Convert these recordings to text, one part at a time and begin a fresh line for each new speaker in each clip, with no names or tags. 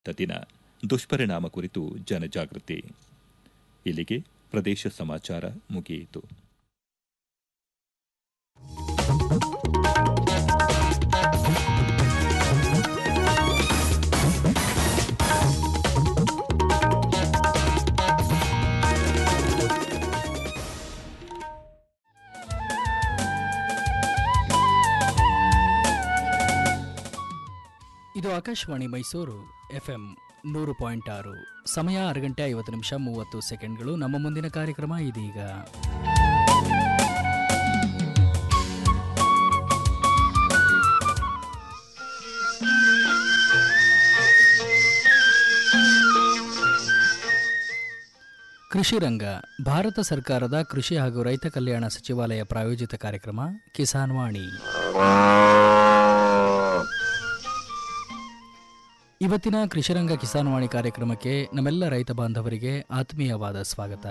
ದಿನ ದುಷ್ಪರಿಣಾಮ ಕುರಿತು ಜನಜಾಗೃತಿ ಇಲ್ಲಿಗೆ ಪ್ರದೇಶ ಸಮಾಚಾರ ಮುಗಿಯಿತು
ಇದು ಆಕಾಶವಾಣಿ ಮೈಸೂರು ಎಫ್ಎಂ ನೂರು ಪಾಯಿಂಟ್ ಆರು ಸಮಯ ಆರು ಗಂಟೆ ಐವತ್ತು ನಿಮಿಷ ಮೂವತ್ತು ಸೆಕೆಂಡ್ಗಳು ನಮ್ಮ ಮುಂದಿನ ಕಾರ್ಯಕ್ರಮ ಇದೀಗ ಕೃಷಿ ರಂಗ ಭಾರತ ಸರ್ಕಾರದ ಕೃಷಿ ಹಾಗೂ ರೈತ ಕಲ್ಯಾಣ ಸಚಿವಾಲಯ ಪ್ರಾಯೋಜಿತ ಕಾರ್ಯಕ್ರಮ ಕಿಸಾನ್ ವಾಣಿ ಇವತ್ತಿನ ಕೃಷಿರಂಗ ಕಿಸಾನ್ ವಾಣಿ ಕಾರ್ಯಕ್ರಮಕ್ಕೆ ನಮ್ಮೆಲ್ಲ ರೈತ ಬಾಂಧವರಿಗೆ ಆತ್ಮೀಯವಾದ ಸ್ವಾಗತ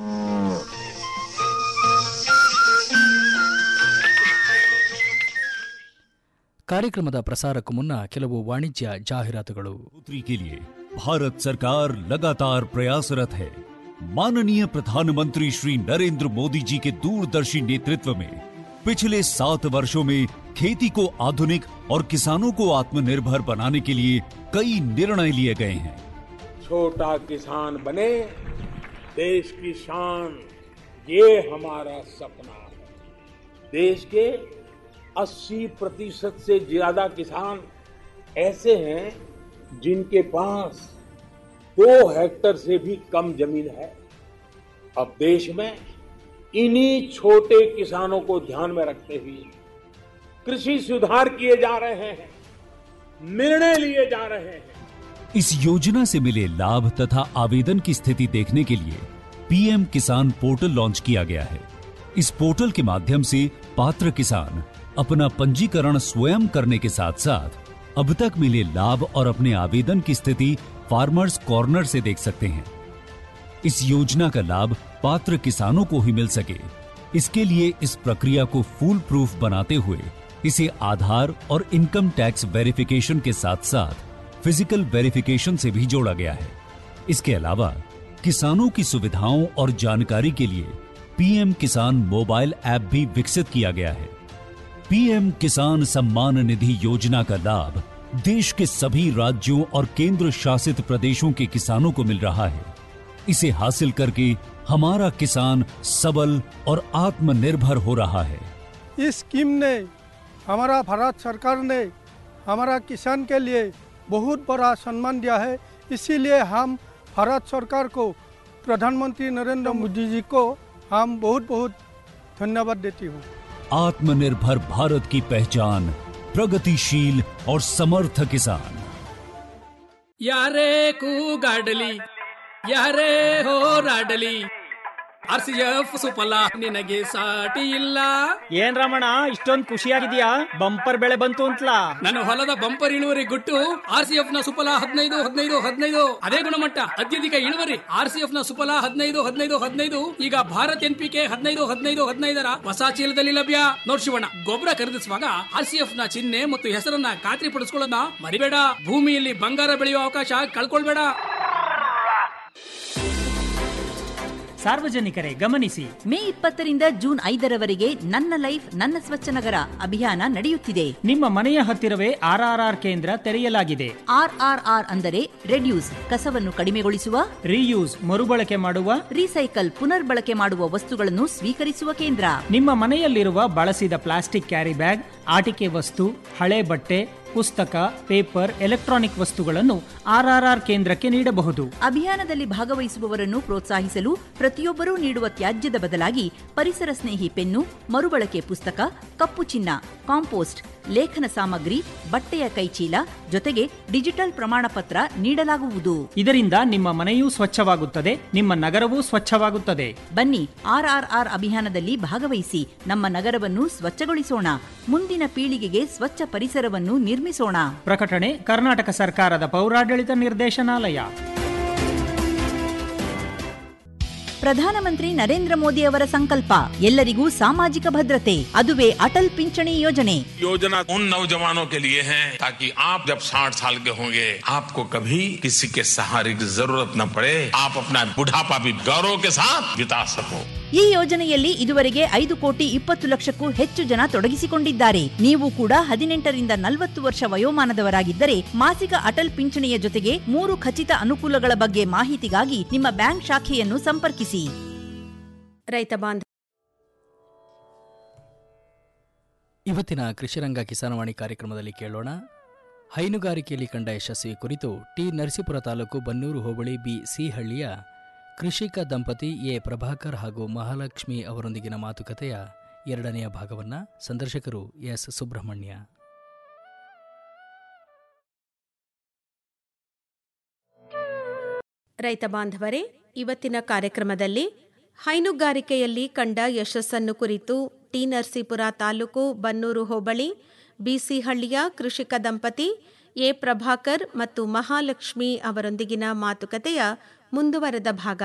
ಕಾರ್ಯಕ್ರಮದ ಪ್ರಸಾರಕ್ಕೂ ಮುನ್ನ ಕೆಲವು ವಾಣಿಜ್ಯ ಜಾಹೀರಾತುಗಳು
बढ़ोतरी के लिए भारत सरकार लगातार प्रयासरत है माननीय प्रधानमंत्री श्री नरेंद्र मोदी जी के दूरदर्शी नेतृत्व में पिछले सात वर्षों में खेती को आधुनिक और किसानों को आत्मनिर्भर बनाने के लिए कई निर्णय लिए गए हैं
छोटा किसान बने देश की शान ये हमारा सपना है देश के 80 प्रतिशत से ज्यादा किसान ऐसे हैं जिनके पास दो हेक्टर से भी कम जमीन है अब देश में इन्हीं छोटे किसानों को ध्यान में रखते हुए कृषि सुधार किए जा रहे हैं निर्णय लिए जा रहे हैं
इस योजना से मिले लाभ तथा आवेदन की स्थिति देखने के लिए पीएम किसान पोर्टल लॉन्च किया गया है इस पोर्टल के माध्यम से पात्र किसान अपना पंजीकरण स्वयं करने के साथ साथ अब तक मिले लाभ और अपने आवेदन की स्थिति फार्मर्स कॉर्नर से देख सकते हैं इस योजना का लाभ पात्र किसानों को ही मिल सके इसके लिए इस प्रक्रिया को फूल प्रूफ बनाते हुए इसे आधार और इनकम टैक्स वेरिफिकेशन के साथ साथ फिजिकल वेरिफिकेशन से भी जोड़ा गया है इसके अलावा किसानों की सुविधाओं और जानकारी के लिए पीएम किसान मोबाइल ऐप भी विकसित किया गया है पीएम किसान सम्मान निधि योजना का लाभ देश के सभी राज्यों और केंद्र शासित प्रदेशों के किसानों को मिल रहा है इसे हासिल करके हमारा किसान सबल और आत्मनिर्भर हो रहा है
इस स्कीम ने हमारा भारत सरकार ने हमारा किसान के लिए बहुत बड़ा सम्मान दिया है इसीलिए हम भारत सरकार को प्रधानमंत्री नरेंद्र मोदी जी को हम बहुत बहुत धन्यवाद देती हूँ
आत्मनिर्भर भारत की पहचान प्रगतिशील और समर्थ किसान
ಯಾರೇ ಕೂಗಾಡಲಿ ಯಾರೇ ಹೋರಾಡಲಿ ಆರ್ ಸಿ ಎಫ್ ಸುಫಲ ನಿನಗೆ ಸಾಟಿ ಇಲ್ಲ
ಏನ್ ರಮಣ ಇಷ್ಟೊಂದ್ ಖುಷಿಯಾಗಿದ್ಯಾ ಬಂಪರ್ ಬೆಳೆ ಬಂತು ಅಂತಲಾ
ನನ್ನ ಹೊಲದ ಬಂಪರ್ ಇಳುವರಿ ಗುಟ್ಟು ಆರ್ ಸಿ ಎಫ್ ನ ಸುಫಲ ಹದಿನೈದು ಹದಿನೈದು ಹದಿನೈದು ಅದೇ ಗುಣಮಟ್ಟ ಅತ್ಯಧಿಕ ಇಳುವರಿ ಆರ್ ಸಿ ಎಫ್ ನ ಸುಫಲ ಹದಿನೈದು ಹದಿನೈದು ಹದಿನೈದು ಈಗ ಭಾರತ್ ಎನ್ ಪಿ ಕೆ ಹದಿನೈದು ಹದಿನೈದು ಹದಿನೈದರ ಹೊಸ ಚೀಲದಲ್ಲಿ ಲಭ್ಯ ನೋಡ್ ಶಿವಣ್ಣ ಗೊಬ್ಬರ ಖರೀದಿಸುವಾಗ ಆರ್ ಸಿ ಎಫ್ ನ ಚಿಹ್ನೆ ಮತ್ತು ಹೆಸರನ್ನ ಖಾತ್ರಿಪಡಿಸಿಕೊಳ್ಳೋದನ್ನ ಮರಿಬೇಡ ಭೂಮಿಯಲ್ಲಿ ಬಂಗಾರ ಬೆಳೆಯುವ ಅವಕಾಶ ಕಳ್ಕೊಳ್ಬೇಡ
ಸಾರ್ವಜನಿಕರೇ ಗಮನಿಸಿ
ಮೇ ಇಪ್ಪತ್ತರಿಂದ ಜೂನ್ ಐದರವರೆಗೆ ನನ್ನ ಲೈಫ್ ನನ್ನ ಸ್ವಚ್ಛ ನಗರ ಅಭಿಯಾನ ನಡೆಯುತ್ತಿದೆ
ನಿಮ್ಮ ಮನೆಯ ಹತ್ತಿರವೇ ಆರ್ಆರ್ಆರ್ ಕೇಂದ್ರ ತೆರೆಯಲಾಗಿದೆ
ಆರ್ಆರ್ಆರ್ ಅಂದರೆ ರೆಡ್ಯೂಸ್ ಕಸವನ್ನು ಕಡಿಮೆಗೊಳಿಸುವ
ರೀಯೂಸ್ ಮರುಬಳಕೆ ಮಾಡುವ
ರೀಸೈಕಲ್ ಪುನರ್ಬಳಕೆ ಮಾಡುವ ವಸ್ತುಗಳನ್ನು ಸ್ವೀಕರಿಸುವ ಕೇಂದ್ರ
ನಿಮ್ಮ ಮನೆಯಲ್ಲಿರುವ ಬಳಸಿದ ಪ್ಲಾಸ್ಟಿಕ್ ಕ್ಯಾರಿ ಬ್ಯಾಗ್ ಆಟಿಕೆ ವಸ್ತು ಹಳೆ ಬಟ್ಟೆ ಪುಸ್ತಕ ಪೇಪರ್ ಎಲೆಕ್ಟ್ರಾನಿಕ್ ವಸ್ತುಗಳನ್ನು ಆರ್ಆರ್ಆರ್ ಕೇಂದ್ರಕ್ಕೆ ನೀಡಬಹುದು
ಅಭಿಯಾನದಲ್ಲಿ ಭಾಗವಹಿಸುವವರನ್ನು ಪ್ರೋತ್ಸಾಹಿಸಲು ಪ್ರತಿಯೊಬ್ಬರೂ ನೀಡುವ ತ್ಯಾಜ್ಯದ ಬದಲಾಗಿ ಪರಿಸರ ಸ್ನೇಹಿ ಪೆನ್ನು ಮರುಬಳಕೆ ಪುಸ್ತಕ ಕಪ್ಪು ಚಿನ್ನ ಕಾಂಪೋಸ್ಟ್ ಲೇಖನ ಸಾಮಗ್ರಿ ಬಟ್ಟೆಯ ಕೈಚೀಲ ಜೊತೆಗೆ ಡಿಜಿಟಲ್ ಪ್ರಮಾಣ ಪತ್ರ ನೀಡಲಾಗುವುದು
ಇದರಿಂದ ನಿಮ್ಮ ಮನೆಯೂ ಸ್ವಚ್ಛವಾಗುತ್ತದೆ ನಿಮ್ಮ ನಗರವೂ ಸ್ವಚ್ಛವಾಗುತ್ತದೆ
ಬನ್ನಿ ಆರ್ಆರ್ಆರ್ ಅಭಿಯಾನದಲ್ಲಿ ಭಾಗವಹಿಸಿ ನಮ್ಮ ನಗರವನ್ನು ಸ್ವಚ್ಛಗೊಳಿಸೋಣ ಮುಂದಿನ ಪೀಳಿಗೆಗೆ ಸ್ವಚ್ಛ ಪರಿಸರವನ್ನು ನಿರ್ಮಿಸೋಣ
ಪ್ರಕಟಣೆ ಕರ್ನಾಟಕ ಸರ್ಕಾರದ ಪೌರಾಡಳಿತ ನಿರ್ದೇಶನಾಲಯ
ಪ್ರಧಾನಮಂತ್ರಿ ನರೇಂದ್ರ ಮೋದಿ ಅವರ ಸಂಕಲ್ಪ ಎಲ್ಲರಿಗೂ ಸಾಮಾಜಿಕ ಭದ್ರತೆ ಅದುವೇ ಅಟಲ್ ಪಿಂಚಣಿ ಯೋಜನೆ
योजना उन नौजवानों के लिए है ताकि आप जब 60 साल के होंगे आपको कभी किसी के सहारे की जरूरत न पड़े आप अपना बुढ़ापा भी गौरव के साथ बिता सको
ಈ ಯೋಜನೆಯಲ್ಲಿ ಇದುವರೆಗೆ ಐದು ಕೋಟಿ ಇಪ್ಪತ್ತು ಲಕ್ಷಕ್ಕೂ ಹೆಚ್ಚು ಜನ ತೊಡಗಿಸಿಕೊಂಡಿದ್ದಾರೆ ನೀವು ಕೂಡ ಹದಿನೆಂಟರಿಂದ ನಲವತ್ತು ವರ್ಷ ವಯೋಮಾನದವರಾಗಿದ್ದರೆ ಮಾಸಿಕ ಅಟಲ್ ಪಿಂಚಣಿಯ ಜೊತೆಗೆ ಮೂರು ಖಚಿತ ಅನುಕೂಲಗಳ ಬಗ್ಗೆ ಮಾಹಿತಿಗಾಗಿ ನಿಮ್ಮ ಬ್ಯಾಂಕ್ ಶಾಖೆಯನ್ನು ಸಂಪರ್ಕಿಸಿ
ರೈತ ಬಾಂಧ
ಇವತ್ತಿನ ಕೃಷಿರಂಗ ಕಿಸಾನವಾಣಿ ಕಾರ್ಯಕ್ರಮದಲ್ಲಿ ಕೇಳೋಣ ಹೈನುಗಾರಿಕೆಯಲ್ಲಿ ಕಂಡ ಯಶಸ್ವಿ ಕುರಿತು ಟಿ ನರಸೀಪುರ ತಾಲೂಕು ಬನ್ನೂರು ಹೋಬಳಿ ಬಿ ಸಿಹಳ್ಳಿಯ ಕೃಷಿಕ ದಂಪತಿ ಎ ಪ್ರಭಾಕರ್ ಹಾಗೂ ಮಹಾಲಕ್ಷ್ಮಿ ಅವರೊಂದಿಗಿನ ಮಾತುಕತೆಯ ಎರಡನೆಯ ಭಾಗವನ್ನ ಸಂದರ್ಶಕರು ಎಸ್ ಸುಬ್ರಹ್ಮಣ್ಯ
ರೈತ ಬಾಂಧವರೇ ಇವತ್ತಿನ ಕಾರ್ಯಕ್ರಮದಲ್ಲಿ ಹೈನುಗಾರಿಕೆಯಲ್ಲಿ ಕಂಡ ಯಶಸ್ಸನ್ನು ಕುರಿತು ಟಿ ನರಸೀಪುರ ತಾಲೂಕು ಬನ್ನೂರು ಹೋಬಳಿ ಬಿಸಿಹಳ್ಳಿಯ ಕೃಷಿಕ ದಂಪತಿ ಎ ಪ್ರಭಾಕರ್ ಮತ್ತು ಮಹಾಲಕ್ಷ್ಮಿ ಅವರೊಂದಿಗಿನ ಮಾತುಕತೆಯ ಮುಂದುವರೆದ ಭಾಗ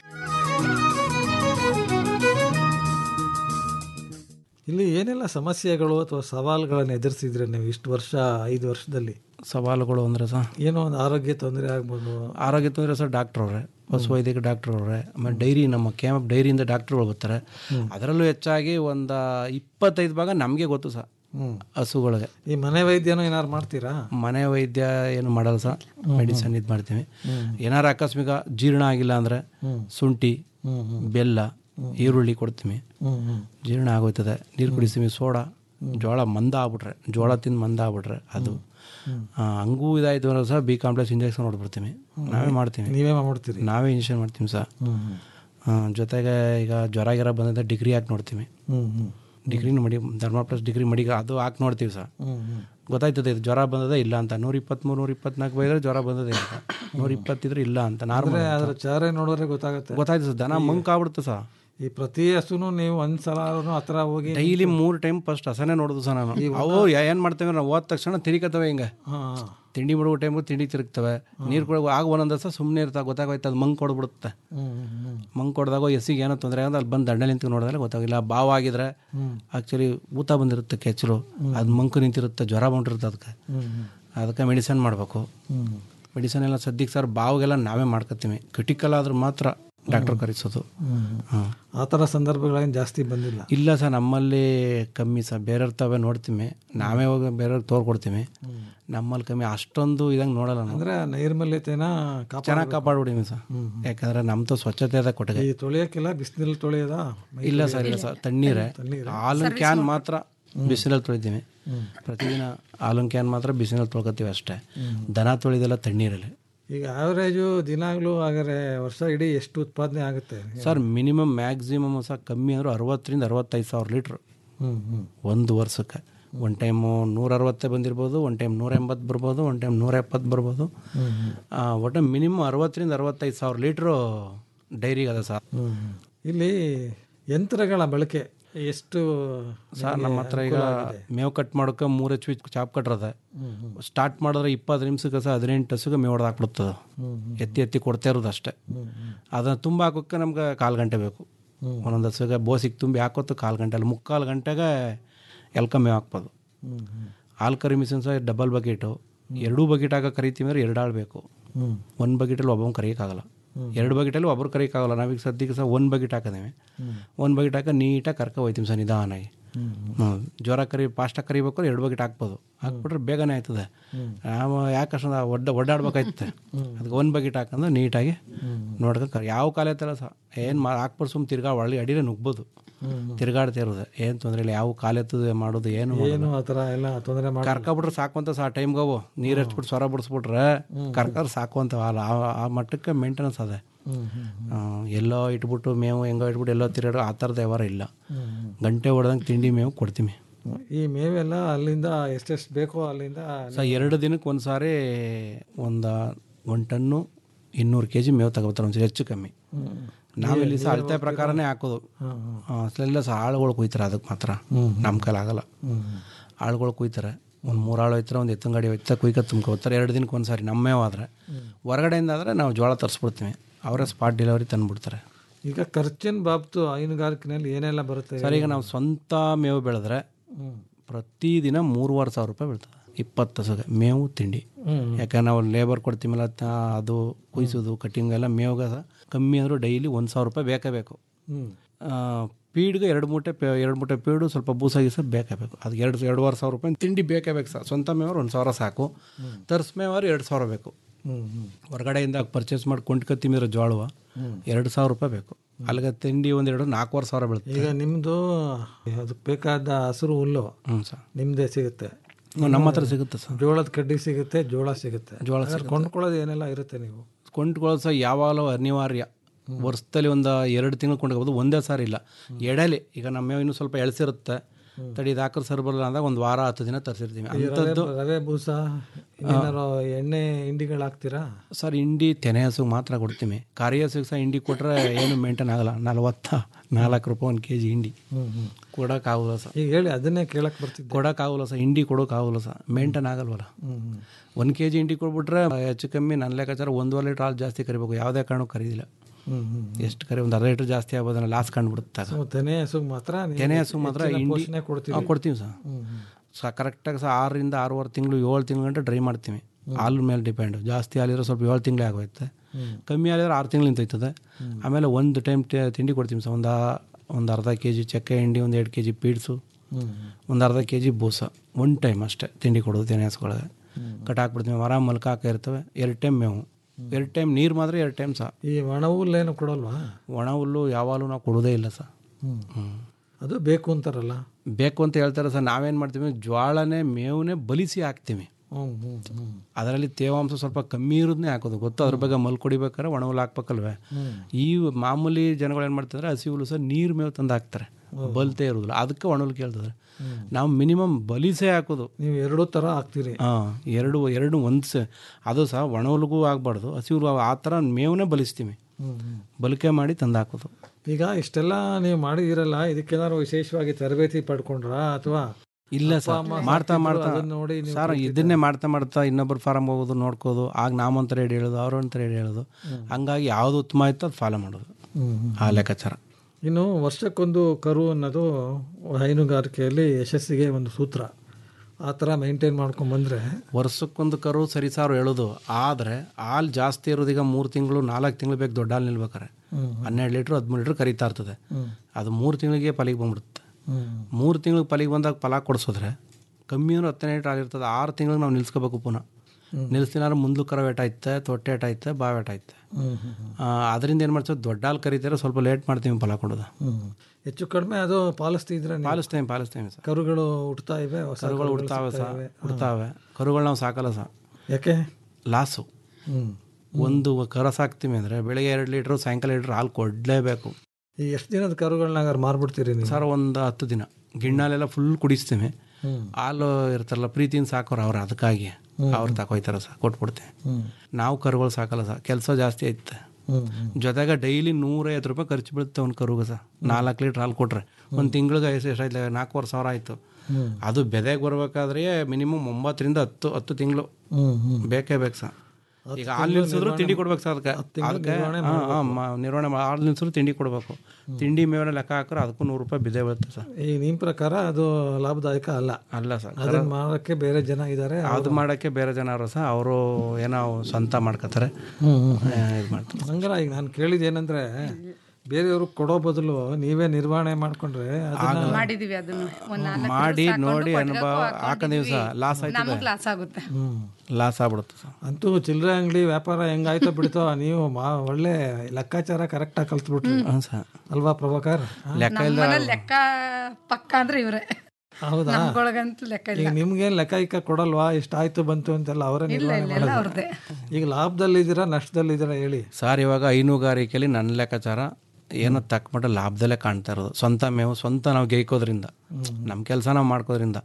ಇಲ್ಲಿ ಏನೆಲ್ಲ ಸಮಸ್ಯೆಗಳು ಅಥವಾ ಸವಾಲುಗಳನ್ನು ಎದುರಿಸಿದ್ರೆ ನೀವು ಇಷ್ಟು ವರ್ಷ ಐದು ವರ್ಷದಲ್ಲಿ
ಸವಾಲುಗಳು ಅಂದರೆ ಸರ್
ಏನೋ ಒಂದು ಆರೋಗ್ಯ ತೊಂದರೆ ಆಗ್ಬೋದು
ಆರೋಗ್ಯ ತೊಂದರೆ ಸರ್ ಡಾಕ್ಟ್ರ್ ಅವರೇ ಪಶು ವೈದ್ಯಕ ಡಾಕ್ಟ್ರ್ ಅವರೇ ಆಮೇಲೆ ಡೈರಿ ನಮ್ಮ ಕ್ಯಾಮ್ ಡೈರಿಯಿಂದ ಡಾಕ್ಟ್ರುಗಳು ಬರ್ತಾರೆ ಅದರಲ್ಲೂ ಹೆಚ್ಚಾಗಿ ಒಂದು ಇಪ್ಪತ್ತೈದು ಭಾಗ ನಮಗೆ ಗೊತ್ತು ಸರ್ ಹಸುಗಳಿಗೆ
ಈ ಮನೆ ವೈದ್ಯನೂ ಏನಾರು ಮಾಡ್ತೀರಾ
ಮನೆ ವೈದ್ಯ ಏನು ಮಾಡಲ್ಲ ಸರ್ ಮೆಡಿಸನ್ ಇದು ಮಾಡ್ತೀವಿ ಏನಾರು ಆಕಸ್ಮಿಕ ಜೀರ್ಣ ಆಗಿಲ್ಲ ಅಂದರೆ ಶುಂಠಿ ಬೆಲ್ಲ ಈರುಳ್ಳಿ ಕೊಡ್ತೀವಿ ಜೀರ್ಣ ಆಗೋಯ್ತದೆ ನೀರು ಕುಡಿಸ್ತೀವಿ ಸೋಡಾ ಜೋಳ ಮಂದ ಆಗ್ಬಿಟ್ರೆ ಜೋಳ ತಿಂದು ಮಂದ ಆಗ್ಬಿಟ್ರೆ ಅದು ಆ, ಹಂಗೂ ಇದಾಯ್ತು ಅಂದ್ರೆ ಸರ್ ಬಿ ಕಾಂಪ್ಲೆಕ್ಸ್ ಇಂಜೆಕ್ಷನ್ ಹೊಡ್ಬಿಡ್ತೀವಿ ನಾವೇ ಮಾಡ್ತೀವಿ
ನೀವೇ ಮಾಡ್ತೀರಿ
ನಾವೇ ಇಂಜೆಕ್ಷನ್ ಮಾಡ್ತೀವಿ ಸರ್ ಆ, ಜೊತೆಗೆ ಈಗ ಜ್ವರ ಗಿರ ಬಂದಿದ್ದ ಡಿಗ್ರಿ ಹಾಕಿ ನೋಡ್ತೀವಿ
ಹ್ಮ್ ಹ್ಮ್
ಡಿಗ್ರಿನ ಮಡಿ ಧರ್ಮ ಪ್ಲಸ್ ಡಿಗ್ರಿ ಮಡಿಗೆ ಅದು ಹಾಕಿ ನೋಡ್ತೀವಿ ಸರ್
ಹ್ಮ್ ಹ್ಮ್
ಗೊತ್ತಾಯ್ತದೆ ಇದು ಜ್ವರ ಬಂದದ ಇಲ್ಲ ಅಂತ ನೂರ ಇಪ್ಪತ್ತ್ಮೂರು ನೂರ ಇಪ್ಪತ್ನಾಲ್ಕು ಬೈದ್ರೆ ಜ್ವರ ಬಂದದೆ ಅಂತ ನೂರ ಇಪ್ಪತ್ತಿದ್ರೆ ಇಲ್ಲ ಅಂತ ನಾರ್ಮಲ್
ಅಂದ್ರೆ ಅದ್ರ ಚಾರೆ ನೋಡಿದ್ರೆ ಗೊತ್ತಾಗುತ್ತೆ
ಗೊತ್ತಾಯ್ತು ಸರ್ ದನ ಮಂಕ್ ಆಗ್ಬಿಡುತ್ತೆ ಸರ್
ಈ ಪ್ರತಿ ಹಸುನು ನೀವು ಒಂದ್ಸಲ ಹತ್ರ ಹೋಗಿ
ಡೈಲಿ ಮೂರು ಟೈಮ್ ಫಸ್ಟ್ ಹಸನೇ ನೋಡೋದು ಸರ್ ನಾನು ಅವು ಏನು ಮಾಡ್ತೇವೆ ನಾವು ಹೋದ ತಕ್ಷಣ ತಿರುಗತ್ತವೆ ಹಿಂಗೆ
ಹಾ
ತಿಂಡಿ ಬಿಡುವ ಟೈಮು ತಿಂಡಿ ತಿರುಗ್ತವೆ ನೀರು ಕೊಡೋ ಆಗ ಒಂದೊಂದು ದಿವಸ ಸುಮ್ಮನೆ ಇರ್ತಾವೆ ಗೊತ್ತಾಗೋಯ್ತು ಅದು ಮಂಕ್ ಕೊಡ್ಬಿಡುತ್ತೆ
ಹ್ಮ್ ಹ್ಮ್ ಹ್ಮ್
ಮಂಕ್ ಕೊಡ್ದಾಗ ಎಸಿಗೆ ಏನೋ ತೊಂದರೆ ಆಗೋದು ಅಲ್ಲಿ ಬಂದು ದಂಡೆ ನಿಂತು ನೋಡಿದ್ರೆ ಗೊತ್ತಾಗಿಲ್ಲ ಬಾವು ಆಗಿದ್ರೆ ಆ್ಯಕ್ಚುಲಿ ಊತ ಬಂದಿರುತ್ತೆ ಕೆಚ್ಚಲು ಅದು ಮಂಕು ನಿಂತಿರುತ್ತೆ ಜ್ವರ ಬಂದಿರುತ್ತೆ ಅದಕ್ಕೆ ಅದಕ್ಕೆ ಮೆಡಿಸನ್ ಮಾಡಬೇಕು ಮೆಡಿಸನ್ ಎಲ್ಲ ಸದ್ಯಕ್ಕೆ ಸರ್ ಬಾವಿಗೆಲ್ಲ ನಾವೇ ಮಾಡ್ಕೊತೀವಿ ಕ್ರಿಟಿಕಲ್ ಆದ್ರೆ ಮಾತ್ರ ಡಾಕ್ಟರ್ ಕರೆಸೋದು ಹಾಂ
ಆ ಥರ ಸಂದರ್ಭಗಳೇನು ಜಾಸ್ತಿ ಬಂದಿಲ್ಲ
ಇಲ್ಲ ಸರ್ ನಮ್ಮಲ್ಲಿ ಕಮ್ಮಿ ಸರ್ ಬೇರೆಯವ್ರ ತಾವೇ ನೋಡ್ತೀವಿ ನಾವೇ ಹೋಗಿ ಬೇರೆಯವ್ರಿಗೆ ತೋರ್ಕೊಡ್ತೀವಿ ನಮ್ಮಲ್ಲಿ ಕಮ್ಮಿ ಅಷ್ಟೊಂದು ಇದಂಗೆ ನೋಡಲ್ಲ ನಾವು
ಅಂದ್ರೆ ನೈರ್ಮಲ್ಯತೆನ ಕಾಪಾಡ
ಚೆನ್ನಾಗಿ ಕಾಪಾಡ್ಬಿಡೀವಿ ಸರ್ ಯಾಕಂದ್ರೆ ನಮ್ದು ಸ್ವಚ್ಛತೆ ಅದ ಕೊಟ್ಟಿಗೆ
ಈ ತೊಳೆಯಕ್ಕೆಲ್ಲ ಬಿಸಿನೀರಲ್ಲಿ ತೊಳೆಯೋದ
ಇಲ್ಲ ಸರ್ ಇಲ್ಲ ಸರ್ ತಣ್ಣೀರೇ ಹಾಲಿನ ಕ್ಯಾನ್ ಮಾತ್ರ ಬಿಸಿಲಲ್ಲಿ ತೊಳಿತೀವಿ ಪ್ರತಿದಿನ ಹಾಲಿನ ಕ್ಯಾನ್ ಮಾತ್ರ ಬಿಸಿಲಲ್ಲಿ ತೊಳ್ಕೊತೀವಿ ಅಷ್ಟೇ ದನ ತೊಳಿದೆಲ್ಲ ತಣ್ಣೀರಲ್ಲಿ
ಈಗ ಆವರೇಜು ದಿನಾಗ್ಲೂ ಹಾಗಾದ್ರೆ ವರ್ಷ ಇಡೀ ಎಷ್ಟು ಉತ್ಪಾದನೆ ಆಗುತ್ತೆ
ಸರ್ ಮಿನಿಮಮ್ ಮ್ಯಾಕ್ಸಿಮಮ್ ಸಹ ಕಮ್ಮಿ ಅಂದ್ರೆ ಅರವತ್ತರಿಂದ ಅರವತ್ತೈದು ಸಾವಿರ ಲೀಟ್ರ್
ಹ್ಮ್ ಹ್ಮ್
ಒಂದು ವರ್ಷಕ್ಕೆ ಒಂದು ಟೈಮು ನೂರ ಅರವತ್ತೇ ಬಂದಿರ್ಬೋದು ಒಂದು ಟೈಮ್ ನೂರ ಎಂಬತ್ತು ಬರ್ಬೋದು ಒಂದು ಟೈಮ್ ನೂರ ಎಪ್ಪತ್ತು ಬರ್ಬೋದು ಆ, ಒಟ್ಟು ಮಿನಿಮಮ್ ಅರವತ್ತರಿಂದ ಅರವತ್ತೈದು ಸಾವಿರ ಲೀಟ್ರು ಡೈರಿಗೆ ಅದ ಸರ್
ಹ್ಮ್ ಹ್ಮ್. ಇಲ್ಲಿ ಯಂತ್ರಗಳ ಬಳಕೆ ಎಷ್ಟು
ಸರ್ ನಮ್ಮ ಹತ್ರ ಈಗ ಮೇವು ಕಟ್ ಮಾಡೋಕೆ ಮೂರು ಎಚ್ ಪಿ ಚಾಪ್ ಕಟ್ರದ ಸ್ಟಾರ್ಟ್ ಮಾಡಿದ್ರೆ ಇಪ್ಪತ್ತು ನಿಮಿಷಕ್ಕೆ ಸಹ ಹದಿನೆಂಟು ಹಸುಗೆ ಮೇವು ಹೊಡೆದು ಹಾಕ್ಬಿಡ್ತದೆ ಎತ್ತಿ ಎತ್ತಿ ಕೊಡ್ತಾ ಇರೋದು ಅಷ್ಟೇ ಅದನ್ನು ತುಂಬ ಹಾಕೋಕ್ಕೆ ನಮ್ಗೆ ಕಾಲು ಗಂಟೆ ಬೇಕು ಒಂದೊಂದು ಹಸುಗೆ ಬೋಸಿಗೆ ತುಂಬಿ ಹಾಕೋತು ಕಾಲು ಗಂಟೆ ಅಲ್ಲಿ ಮುಕ್ಕಾಲು ಗಂಟೆಗೆ ಎಲ್ಕ ಮೇವು ಹಾಕ್ಬೋದು ಹಾಲು ಕರಿ ಮಿಷನ್ ಸಹ ಡಬಲ್ ಬಕೆಟು ಎರಡೂ ಬಕೆಟ್ ಹಾಕೋ ಕರಿತೀವಿ ಅಂದ್ರೆ ಎರಡು ಆಳು ಬೇಕು ಒಂದು ಬಕೆಟಲ್ಲಿ ಒಬ್ಬನ ಕರಿಯೋಕ್ಕಾಗಲ್ಲ ಎರಡು ಬಕೆಟಲ್ಲಿ ಒಬ್ಬರು ಕರಿಯೋಕ್ಕಾಗಲ್ಲ ನಾವೀಗ ಸದ್ಯಕ್ಕೆ ಸಹ ಒಂದು ಬಕೆಟ್ ಹಾಕಿದ್ದೀವಿ ಒಂದು ಬಕೆಟ್ ಹಾಕಿ ನೀಟಾಗಿ ಕರ್ಕೊ ಹೋಯ್ತೀವಿ ಸರ್ ನಿಧಾನಾಗಿ ಹ್ಞೂ ಜ್ವರ ಕರಿ ಫಾಸ್ಟಾಗಿ ಕರಿಬೇಕು ಎರಡು ಬಕೆಟ್ ಹಾಕ್ಬೋದು ಹಾಕ್ಬಿಟ್ರೆ ಬೇಗನೆ ಆಯ್ತದೆ ನಾವು ಯಾಕೆ ಅಷ್ಟೊಂದು ಒಡ್ಡ ಒಡ್ಡಾಡ್ಬೇಕಾಯ್ತದೆ ಅದಕ್ಕೆ ಒಂದು ಬಕೆಟ್ ಹಾಕಂದ್ರೆ ನೀಟಾಗಿ ನೋಡ್ಕೊಂಡು ಕರಿ ಯಾವ ಕಾಲ ಐತಲ್ಲ ಸಹ ಏನು ಮಾ ಹಾಕ್ಬಿಟ್ಟು ಸುಮ್ಮನೆ ತಿರ್ಗಾ ಒಳ್ಳೆ ಅಡಿಲೇ ನುಗ್ಬೋದು ತಿರ್ಗಾಡ್ತಾ ಇರೋದು ಏನು ತೊಂದರೆ ಇಲ್ಲ ಯಾವ ಕಾಲೆತ್ತದು ಮಾಡೋದು ಏನು
ಏನು ಆ ಥರ ಎಲ್ಲ ತೊಂದರೆ ಮಾಡಿ
ಕರ್ಕೊಬಿಟ್ರೆ ಸಾಕು ಅಂತ ಸಾ ಟೈಮ್ಗೆ ಅವು ನೀರು ಹಚ್ಬಿಟ್ಟು ಸ್ವರ ಬಿಡಿಸ್ಬಿಟ್ರೆ ಕರ್ಕರ್ ಸಾಕು ಅಂತ ಅಲ್ಲ ಆ- ಆ ಮಟ್ಟಕ್ಕೆ ಮೇಂಟೆನೆನ್ಸ್ ಅದೇ ಆ, ಎಲ್ಲೋ ಇಟ್ಬಿಟ್ಟು ಮೇವು ಹೆಂಗೋ ಇಟ್ಬಿಟ್ಟು ಎಲ್ಲೋ ತಿರುಗಾಡೋ ಆ ಥರದ ವ್ಯವಹಾರ ಇಲ್ಲ ಗಂಟೆ ಹೊಡೆದಂಗೆ ತಿಂಡಿ ಮೇವು ಕೊಡ್ತೀವಿ
ಈ ಮೇವೆಲ್ಲ ಅಲ್ಲಿಂದ ಎಷ್ಟೆಷ್ಟು ಬೇಕೋ ಅಲ್ಲಿಂದ
ಸೊ ಎರಡು ದಿನಕ್ಕೆ ಒಂದು ಸಾರಿ ಒಂದು ಒಂದು ಟನ್ನು ಇನ್ನೂರು ಕೆ ಜಿ ಮೇವು ತಗೋತಾರೆ ಒಂದ್ಸರಿ ಹೆಚ್ಚು ಕಮ್ಮಿ ನಾವಿಲ್ಲಿ ಸಹ ಅಳತೆ ಪ್ರಕಾರನೇ ಹಾಕೋದು ಅಸಲೆಲ್ಲ ಸಹ ಆಳುಗಳು ಕುಯ್ತಾರೆ ಅದಕ್ಕೆ ಮಾತ್ರ ನಮ್ಮ ಕೈಲಿ ಆಗಲ್ಲ ಆಳುಗಳು ಕುಯ್ತಾರೆ ಒಂದು ಮೂರು ಆಳು ಹೋಯ್ತಾರೆ ಒಂದು ಎತ್ತಿನ ಗಾಡಿ ಹೋಯ್ತಾರೆ ಕುಯ್ಕ ತುಂಬ್ಕೊತಾರೆ ಎರಡು ದಿನಕ್ಕೆ ಒಂದು ಸಾರಿ ನಮ್ಮೇ ಹೋದ್ರೆ ಹೊರಗಡೆಯಿಂದ ಆದರೆ ನಾವು ಜೋಳ ತರಿಸ್ಬಿಡ್ತೀವಿ ಅವರೇ ಸ್ಪಾಟ್ ಡೆಲಿವರಿ ತಂದುಬಿಡ್ತಾರೆ
ಈಗ ಖರ್ಚಿನ ಬಾಬ್ತು ಹೈನುಗಾರಿಕೆನಲ್ಲಿ ಏನೆಲ್ಲ ಬರುತ್ತೆ
ಸರ್ ಈಗ ನಾವು ಸ್ವಂತ ಮೇವು ಬೆಳೆದ್ರೆ
ಹ್ಮ್.
ಪ್ರತಿದಿನ ಮೂರುವರೆ ಸಾವಿರ ರೂಪಾಯಿ ಬೀಳ್ತದೆ ಇಪ್ಪತ್ತು ಹಸುಗೆ ಮೇವು ತಿಂಡಿ
ಹ್ಮ್.
ಯಾಕಂದ್ರೆ ನಾವು ಲೇಬರ್ ಕೊಡ್ತೀವಲ್ಲ ತ- ಅದು ಕುಯ್ಸೋದು ಕಟ್ಟಿಂಗ್ ಎಲ್ಲ ಮೇವುಗ ಸಹ ಕಮ್ಮಿ ಅಂದರೂ ಡೈಲಿ ಒಂದು ಸಾವಿರ ರೂಪಾಯಿ ಬೇಕೇ ಬೇಕು
ಹ್ಮ್.
ಪೀಡ್ಗೆ ಎರಡು ಮೂಟೆ ಪೇ- ಎರಡು ಮೂಟೆ ಪೀಡು ಸ್ವಲ್ಪ ಬೂಸ ಗೀಸ ಬೇಕೇ ಬೇಕು ಅದು ಎರಡು ಎರಡುವರೆ ಸಾವಿರ ರೂಪಾಯಿ ತಿಂಡಿ ಬೇಕೇ ಬೇಕು ಸರ್ ಸ್ವಂತ ಮೇವರು ಒಂದು ಸಾವಿರ ಸಾಕು ತರ್ಸ್ ಮೇವರು ಎರಡು ಸಾವಿರ ಬೇಕು
ಹ್ಮ್, ಹ್ಮ್.
ಹೊರಗಡೆಯಿಂದ ಪರ್ಚೇಸ್ ಮಾಡಿ ಕೊಂಡ್ಕೊತಿಮಿದ್ರೆ ಜೋಳವ
ಹ್ಮ್.
ಎರಡು ಸಾವಿರ ರೂಪಾಯಿ ಬೇಕು ಅಲ್ಲಿಗೆ ತಿಂಡಿ ಒಂದೆರಡು ನಾಲ್ಕೂವರೆ ಸಾವಿರ ಬೀಳುತ್ತೆ
ಈಗ ನಿಮ್ಮದು ಅದಕ್ಕೆ ಬೇಕಾದ ಹಸಿರು ಹುಲ್ಲು
ಹ್ಞೂ ಸರ್
ನಿಮ್ಮದೇ ಸಿಗುತ್ತೆ
ಹ್ಮ್, ನಮ್ಮ ಹತ್ರ ಸಿಗುತ್ತೆ ಸರ್
ಜೋಳದ ಕಡ್ಡಿ ಸಿಗುತ್ತೆ ಜೋಳ ಸಿಗುತ್ತೆ
ಜೋಳ
ಹಾಗಾದ್ರೆ
ಸಿಗುತ್ತೆ.
ಕೊಂಡ್ಕೊಳ್ಳೋದು ಏನೆಲ್ಲ ಇರುತ್ತೆ ನೀವು
ಕೊಂಡ್ಕೊಳ್ಳೋ ಸಹ ಯಾವಾಗಲೂ ಅನಿವಾರ್ಯ ವರ್ಷದಲ್ಲಿ ಒಂದು ಎರಡು ತಿಂಗಳು ಕೊಂಡ್ಕೋಬೋದು ಒಂದೇ ಸಾರಿ ಇಲ್ಲ ಎಡೆಲಿ ಈಗ ನಮ್ಮ ಇನ್ನೂ ಸ್ವಲ್ಪ ಎಳ್ಸಿರುತ್ತೆ ತಡಿ ಇದು ಹಾಕಿದ್ರೆ ಸರಿ ಬರಲ್ಲ ಅಂದಾಗ ಒಂದು ವಾರ ಹತ್ತು ದಿನ ತರಿಸಿರ್ತೀವಿ
ಈ
ಅಂಥದ್ದು
ರವೆ ರವೆ ಬೂಸ ಇನ್ನೇನಾರು ಎಣ್ಣೆ ಹಿಂಡಿಗಳು ಹಾಕ್ತೀರಾ
ಸರ್ ಇಂಡಿ ತೆನೆ ಹಸುಗೆ ಮಾತ್ರ ಕೊಡ್ತೀವಿ ಕಾರಿ ಹಸುಗೆ ಸಹ ಇಂಡಿ ಕೊಟ್ಟರೆ ಏನು ಮೇಂಟೈನ್ ಆಗಲ್ಲ ನಲ್ವತ್ತ ನಾಲ್ಕು ರೂಪಾಯಿ ಒಂದು ಕೆ ಜಿ ಇಂಡಿ
ಹ್ಮ್, ಹ್ಮ್.
ಕೊಡೋಕ್ಕಾಗಲ್ಲ ಸರ್
ಈಗ ಹೇಳಿ ಅದನ್ನೇ ಕೇಳಕ್ ಬರ್ತಿದ್ದೆ
ಕೊಡೋಕ್ಕಾಗಲ್ಲ ಸರ್ ಇಂಡಿ ಕೊಡೋಕ್ಕಾಗಲ್ಲ ಸರ್ ಮೇಂಟೈನ್ ಆಗಲ್ವಲ್ಲ
ಹ್ಮ್, ಹ್ಮ್.
ಒಂದು ಕೆ ಜಿ ಇಂಡಿ ಕೊಟ್ಬಿಟ್ರೆ ಹೆಚ್ಚು ಕಮ್ಮಿ ನನ್ನ ಲೆಕ್ಕಾಚಾರ ಒಂದೂವರೆ ಲೀಟ್ರ್ ಹಾಲು ಜಾಸ್ತಿ ಕರಿಬೇಕು ಯಾವುದೇ ಕಾರಣಕ್ಕೂ ಕರೀದಿಲ್ಲ
ಹ್ಮ್, ಹ್ಮ್.
ಎಷ್ಟು ಕರಿ ಒಂದು ಅರ್ಧ ಲೀಟ್ರ್ ಜಾಸ್ತಿ ಆಗ್ಬೋದನ್ನ ಲಾಸ್ ಕಂಡುಬಿಡುತ್ತೆ
ಸೊ ತೆನೆ ಹಸುಗ್ ಮಾತ್ರ ನೀವು
ತೆನೆ ಹಸು ಮಾತ್ರ
ಹೆಚ್ಚಿನ
ಇಂಡಿ
ಪೋಷಣೆ ಕೊಡ್ತೀರಿ?
ಹಾಂ, ಕೊಡ್ತೀವಿ ಸರ್
ಹ್ಮ್, ಹ್ಮ್.
ಸ ಕರೆಕ್ಟಾಗಿ ಸಹ ಆರರಿಂದ ಆರೂವರೆ ತಿಂಗಳು ಏಳು ತಿಂಗಳು ಗಂಟೆ ಡ್ರೈ ಮಾಡ್ತೀವಿ ಹಾಲು ಮೇಲೆ ಡಿಪೆಂಡ್ ಜಾಸ್ತಿ ಹಾಲಿದ್ರೆ ಸ್ವಲ್ಪ ಏಳು ತಿಂಗಳೇ ಆಗೋಯ್ತೆ
ಹ್ಮ್.
ಕಮ್ಮಿ ಹಾಲಿದ್ರೆ ಆರು ತಿಂಗಳು ನಿಂತೈತದೆ ಆಮೇಲೆ ಒಂದು ಟೈಮ್ ತಿಂಡಿ ಕೊಡ್ತೀವಿ ಸರ್ ಒಂದು ಒಂದು ಅರ್ಧ ಕೆ ಜಿ ಚಕ್ಕೆ ಹಿಂಡಿ ಒಂದು ಎರಡು ಕೆ ಜಿ ಪೀಡ್ಸು
ಹ್ಮ್.
ಒಂದು ಅರ್ಧ ಕೆ ಜಿ ಬೂಸ ಒನ್ ಟೈಮ್ ಅಷ್ಟೇ ತಿಂಡಿ ಕೊಡೋದು ತೆನೆ ಹಸುಗಳಿಗೆ ಕಟ್ ಹಾಕ್ಬಿಡ್ತೀವಿ ಮರ ಮಲ್ಕ ಹಾಕ ಇರ್ತವೆ ಎರಡು ಟೈಮ್ ಮೇವು ಎರಡು ಟೈಮ್ ನೀರು ಮಾತ್ರ ಎರಡು ಟೈಮ್ ಸಹ
ಈ ಒಣ ಹುಲ್ಲೇನು ಕೊಡಲ್ವಾ
ಒಣ ಹುಲ್ಲು ಯಾವಾಗಲೂ ನಾವು ಕೊಡೋದೇ ಇಲ್ಲ ಸರ್
ಹ್ಮ್.
ಹ್ಞೂ
ಅದು ಬೇಕು ಅಂತಾರಲ್ಲ
ಬೇಕು ಅಂತ ಹೇಳ್ತಾರೆ ಸರ್ ನಾವೇನು ಮಾಡ್ತೀವಿ ಜ್ವಾಳನೇ ಮೇವನೇ ಬಲಿಸಿ ಹಾಕ್ತೀವಿ
ಹ್ಮ್ ಹ್ಮ್ ಹ್ಮ್
ಅದರಲ್ಲಿ ತೇವಾಂಶ ಸ್ವಲ್ಪ ಕಮ್ಮಿ ಇರೋದನ್ನೇ ಹಾಕೋದು ಗೊತ್ತು ಅದ್ರ ಬಗ್ಗೆ ಮಲ್ ಕುಡಿಬೇಕಾದ್ರೆ ಒಣ ಹುಲ್ಲು ಹಾಕ್ಬೇಕಲ್ವೇ
ಹ್ಮ್.
ಈ ಮಾಮೂಲಿ ಜನಗಳು ಏನು ಮಾಡ್ತಾರೆ ಹಸಿ ಹುಲ್ಲು ಸಹ ನೀರು ಮೇವು ತಂದು ಹಾಕ್ತಾರೆ ಬಲ್ತೇ ಇರೋದಿಲ್ಲ ಅದಕ್ಕೆ ಒಣ ಹುಲ್ಲು ಕೇಳ್ತಾರೆ ನಾವು ಮಿನಿಮಮ್ ಬಲಿಸೇ ಹಾಕೋದು
ನೀವು ಎರಡೂ ಥರ ಹಾಕ್ತೀರಿ
ಹಾಂ ಎರಡು ಎರಡು ಒಂದು ಸ ಅದು ಸಹ ಒಣ ಹುಲ್ಗೂ ಆಗಬಾರ್ದು ಹಸಿ ಹುಲ್ಲು ಆ ಥರ ಮೇವನ್ನೇ ಬಲಿಸ್ತೀವಿ
ಹ್ಮ್ ಹ್ಮ್.
ಬಲಿಕೆ ಮಾಡಿ ತಂದು ಹಾಕೋದು
ಈಗ ಇಷ್ಟೆಲ್ಲ ನೀವು ಮಾಡಿದಿರಲ್ಲ ಇದಕ್ಕೇನಾದ್ರು ವಿಶೇಷವಾಗಿ ತರಬೇತಿ ಪಡ್ಕೊಂಡ್ರಾ ಅಥವಾ
ಇಲ್ಲ
ಅಪ್ಪ
ಸರ್
ಅಮ್ಮ
ಮಾಡ್ತಾ
ಸಾಕಿದ್ರು,
ಮಾಡ್ತಾ
ಅದನ್ನ ನೋಡಿ ನೀವು
ಸರ್ ಇದನ್ನೇ ಮಾಡ್ತಾ ಮಾಡ್ತಾ ಇನ್ನೊಬ್ಬರು ಫಾರಮ್ ಹೋಗೋದು ನೋಡ್ಕೋದು ಆಗ ನಾವಂತರ ಹೇಳಿ ಹೇಳೋದು ಅವ್ರಂತರ ಹೇಳಿ ಹೇಳೋದು ಹಂಗಾಗಿ ಯಾವುದು ಉತ್ತಮ ಆಯ್ತು ಅದು ಫಾಲೋ ಮಾಡೋದು
ಹ್ಮ್ ಹ್ಮ್.
ಆ ಲೆಕ್ಕಾಚಾರ
ಇನ್ನು ವರ್ಷಕ್ಕೊಂದು ಕರು ಅನ್ನೋದು ಹೈನುಗಾರಿಕೆಯಲ್ಲಿ ಯಶಸ್ಸಿಗೆ ಒಂದು ಸೂತ್ರ ಆ ಥರ ಮೇಂಟೈನ್ ಮಾಡ್ಕೊಂಬಂದ್ರೆ
ವರ್ಷಕ್ಕೊಂದು ಕರು ಸರಿ ಸಾವಿರ ಹೇಳೋದು ಆದರೆ ಹಾಲು ಜಾಸ್ತಿ ಇರೋದೀಗ ಮೂರು ತಿಂಗಳು ನಾಲ್ಕು ತಿಂಗಳು ಬೇಕು ದೊಡ್ಡ ಹಾಲು ನಿಲ್ಬೇಕಾರೆ
ಹ್ಮ್.
ಹನ್ನೆರಡು ಲೀಟ್ರ್ ಹದಿಮೂರು ಲೀಟ್ರ್ ಕರೀತಾ ಇರ್ತದೆ
ಹ್ಮ್.
ಅದು ಮೂರು ತಿಂಗಳಿಗೆ ಪಲಿಗೆ ಬಂದ್ಬಿಡುತ್ತೆ
ಹ್ಮ್.
ಮೂರು ತಿಂಗಳಿಗೆ ಪಲಿಗೆ ಬಂದಾಗ ಫಲ ಕೊಡಿಸಿದ್ರೆ ಕಮ್ಮಿ ಅಂದ್ರೆ ಹತ್ತನೇ ಲೀಟ್ರ್ ಆಗಿರ್ತದೆ ಆರು ತಿಂಗಳಿಗೆ ನಾವು ನಿಲ್ಸ್ಕೋಬೇಕು ಪುನಃ
ಹ್ಮ್.
ನಿಲ್ಸಿನಾರ ಮುಂದ್ಲು ಕರ ವೇಟಾಯ್ತೆ ತೊಟ್ಟೆ ಏಟಾಯ್ತೆ ಬಾವ್ ಏಟಾಯ್ತೆ
ಹ್ಮ್ ಹ್ಮ್ ಹ್ಮ್.
ಅದರಿಂದ ಏನು ಮಾಡ್ತೀವಿ ದೊಡ್ಡ ಹಾಲು ಕರಿತಾರೆ ಸ್ವಲ್ಪ ಲೇಟ್ ಮಾಡ್ತೀವಿ ಫಲ ಕೊಡೋದು
ಹ್ಮ್. ಹೆಚ್ಚು ಕಡಿಮೆ ಅದು ಪಾಲಿಸ್ತಿದ್ರೆ ನೀವು?
ಪಾಲಿಸ್ತೀವಿ ಪಾಲಿಸ್ತೀವಿ ಸರ್
ಕರುಗಳು ಹುಟ್ತಾ ಇವೆ ಹೊಸ
ಕರುಗಳು ಹುಡ್ತಾವೆ
ಸಿಗ್ತಾ
ಸಹ
ಇವೆ.
ಹುಡ್ತಾವೆ ಕರುಗಳು ನಾವು ಸಾಕಲ್ಲ ಸಹ
ಯಾಕೆ
ಲಾಸು
ಹ್ಮ್.
ಒಂದು ಕರ ಸಾಕ್ತೀವಿ ಅಂದರೆ ಬೆಳಿಗ್ಗೆ ಎರಡು ಲೀಟ್ರು ಸಾಯಂಕಾಲ ಲೀಟ್ರ್ ಹಾಲು ಕೊಡಲೇಬೇಕು
ಈ ಎಷ್ಟು ದಿನದ ಕರುಗಳನ್ನ ಮಾರ್ಬಿಡ್ತೀರಿ ನೀವು
ಸರ್ ಒಂದು ಹತ್ತು ದಿನ ಗಿಣ್ಣಾಲೆಲ್ಲ ಫುಲ್ ಕುಡಿಸ್ತೀವಿ
ಹ್ಮ್.
ಹಾಲು ಇರ್ತಾರಲ್ಲ ಪ್ರೀತಿಯಿಂದ ಸಾಕೋರು ಅವ್ರು ಅದಕ್ಕಾಗಿ ಅವ್ರು ತಕೊಯ್ತಾರೆ ಸರ್ ಕೊಟ್ಬಿಡ್ತೀವಿ
ಹ್ಮ್.
ನಾವು ಕರುಗಳು ಸಾಕಲ್ಲ ಸರ್ ಕೆಲಸ ಜಾಸ್ತಿ ಐತೆ
ಹ್ಮ್. ಹ್ಮ್.
ಜೊತೆಗೆ ಡೈಲಿ ನೂರೈವತ್ತು ರೂಪಾಯಿ ಖರ್ಚು ಬೀಳುತ್ತೆ ಒಂದು ಕರುಗೆ ಸರ್ ನಾಲ್ಕು ಲೀಟ್ರ್ ಹಾಲು ಕೊಟ್ರೆ ಒಂದು ತಿಂಗಳಿಗೆ ಎಷ್ಟು ಎಷ್ಟಾಯ್ತು ನಾಲ್ಕೂವರೆ ಸಾವಿರ ಆಯಿತು
ಹ್ಮ್.
ಅದು ಬೆದೆಗೆ ಬರ್ಬೇಕಾದ್ರೆ ಮಿನಿಮಮ್ ಒಂಬತ್ತರಿಂದ ಹತ್ತು ಹತ್ತು ತಿಂಗಳು
ಹ್ಮ್. ಹ್ಮ್.
ಬೇಕೇ ಬೇಕು ಸರ್
ಹತ್ತು
ಈಗ ಹಾಲು
ತಿಂಗಳು
ನಿಲ್ಸಿದ್ರು ತಿಂಡಿ
ನಿರ್ವಹಣೆ-
ಕೊಡ್ಬೇಕು ಸರ್ ಅದಕ್ಕೆ
ಹತ್ತು ತಿಂಗಳು
ಅದಕ್ಕೆ
ನಿರ್ವಹಣೆ
ಹಾಂ
ಮಾಡ್ಬೇಕು.
ಹಾಂ ಮ- ನಿರ್ವಹಣೆ ಮಾ- ಹಾಲು ನಿಲ್ಸಿದ್ರು ತಿಂಡಿ ಕೊಡಬೇಕು ತಿಂಡಿ ಮೇವನ ಲೆಕ್ಕ ಹಾಕಿದ್ರೆ ಅದಕ್ಕೂ ನೂರು ರೂಪಾಯಿ ಬಿದ್ದೇ ಬೀಳುತ್ತೆ ಸರ್
ಈ ನಿಮ್ಮ ಪ್ರಕಾರ ಅದು ಲಾಭದಾಯಕ ಅಲ್ಲ
ಅಲ್ಲ ಸರ್
ಅದನ್ನ ಮಾಡೋಕ್ಕೆ ಬೇರೆ ಜನ ಇದ್ದಾರೆ
ಅದು ಮಾಡೋಕ್ಕೆ ಬೇರೆ ಜನ ಅವರು ಸಹ ಅವರು ಏನೋ ಸ್ವಂತ ಮಾಡ್ಕೋತಾರೆ
ಹ್ಮ್, ಹ್ಮ್, ಹ್ಮ್.
ಇದು ಮಾಡ್ತಾರೆ
ಹಂಗಾರ ಈಗ ನಾನು ಕೇಳಿದ್ದೇನೆಂದ್ರೆ ಬೇರೆಯವರು ಕೊಡೋ ಬದಲು ನೀವೇ ನಿರ್ವಹಣೆ ಮಾಡ್ಕೊಂಡ್ರೆ ಅದನ್ನ
ಮಾಡಿದೀವಿ ಅದನ್ನು ಒಂದ್ ನಾಲ್ಕು
ಮಾಡಿ
ದಿವ್ಸ
ನೋಡಿ
ಹಾಕೊಂಡು
ಅನುಭವ
ಕೊಟ್ಟಿಗೆಗೂ
ಹಾಕೊಂಡಿವಿ ಸಹ
ಹಾಕೊಂಡಿದೀವಿ.
ಲಾಸ್ ಆಯ್ತದೆ
ನಮಗ್ ಲಾಸ್ ಆಗುತ್ತೆ
ಹ್ಮ್.
ಲಾಸ್ ಆಗ್ಬಿಡುತ್ತೆ ಸರ್
ಅಂತೂ ಚಿಲ್ಲರೆ ಅಂಗಡಿ ವ್ಯಾಪಾರ ಹೆಂಗಾಯ್ತೋ ಬಿಡ್ತೋ ನೀವು ಮಾ ಒಳ್ಳೆ ಲೆಕ್ಕಾಚಾರ ಕರೆಕ್ಟಾಗಿ ಕಲ್ತ್ಬಿಟ್ರಿ
ಹ್ಞೂ ಸರ್
ಅಲ್ವಾ ಪ್ರಭಾಕರ್
ಲೆಕ್ಕ
ನಮ್ಮ
ಇಲ್ದ
ಮನೇಲಿ ಲೆಕ್ಕ ಪಕ್ಕ ಅಂದ್ರೆ ಇವ್ರೆ
ಹೌದಾ
ನಮ್ಗೊಳಗಂತೂ ಲೆಕ್ಕ
ಈಗ
ಇಲ್ಲ
ನಿಮ್ಗೇನ್ ಲೆಕ್ಕ ಇಕ್ಕ ಕೊಡಲ್ವಾ ಇಷ್ಟಾಯ್ತು ಬಂತು ಅಂತೆಲ್ಲ ಅವರೇ
ಇಲ್ಲ
ನಿರ್ವಹಣೆ
ಇಲ್ಲ ಎಲ್ಲ
ಮಾಡೋದು
ಅವ್ರದ್ದೇ
ಈಗ ಲಾಭದಲ್ಲಿದ್ದೀರಾ ನಷ್ಟದಲ್ಲಿದ್ದೀರಾ ಹೇಳಿ
ಸರ್ ಇವಾಗ ಹೈನುಗಾರಿಕೆಯಲ್ಲಿ ನನ್ನ ಲೆಕ್ಕಾಚಾರ ಏನೋ ತಕ್ಕಮಟ್ಟ ಲಾಭದಲ್ಲೇ ಕಾಣ್ತಾ ಇರೋದು ಸ್ವಂತ ಮೇವು ಸ್ವಂತ ನಾವು ಗೇಯ್ಕೋದ್ರಿಂದ ನಮ್ಮ ಕೆಲಸ ನಾವು ಮಾಡ್ಕೋದ್ರಿಂದ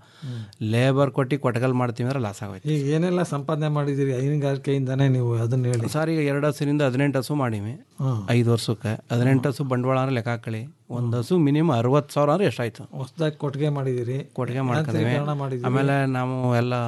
ಲೇಬರ್ ಕೊಟ್ಟು ಕೊಟ್ಟಗಲ್ ಮಾಡ್ತೀವಿ ಅಂದ್ರೆ ಲಾಸ್ ಆಗೋಯ್ತು
ಈಗ ಏನೆಲ್ಲ ಸಂಪಾದನೆ ಮಾಡಿದಿರಿ ಹೈನುಗಾರಿಕೆಯಿಂದಾನೇ ನೀವು ಅದನ್ನ ಹೇಳಿ
ಸರ್ ಈಗ ಎರಡು ಹಸುರಿಂದ ಹದಿನೆಂಟು ಹಸು ಮಾಡೀವಿ
ಹ್ಮ್.
ಐದು ವರ್ಷಕ್ಕೆ ಹದಿನೆಂಟು ಹಸು ಬಂಡವಾಳ ಅಂದ್ರೆ ಲೆಕ್ಕ ಹಾಕೊಳ್ಳಿ ಒಂದು ಹಸು ಮಿನಿಮಮ್ ಅರವತ್ತು ಸಾವಿರ ಅಂದ್ರೆ ಎಷ್ಟಾಯ್ತು
ಹೊಸದಾಗಿ ಕೊಟ್ಟಿಗೆ ಮಾಡಿದಿರಿ
ಕೊಟ್ಟಿಗೆ ಮಾಡ್ಕೊಂಡಿವಿ
ಯಾಂತ್ರೀಕರಣ ಮಾಡಿದಿರಿ
ಆಮೇಲೆ ನಾವು ಎಲ್ಲ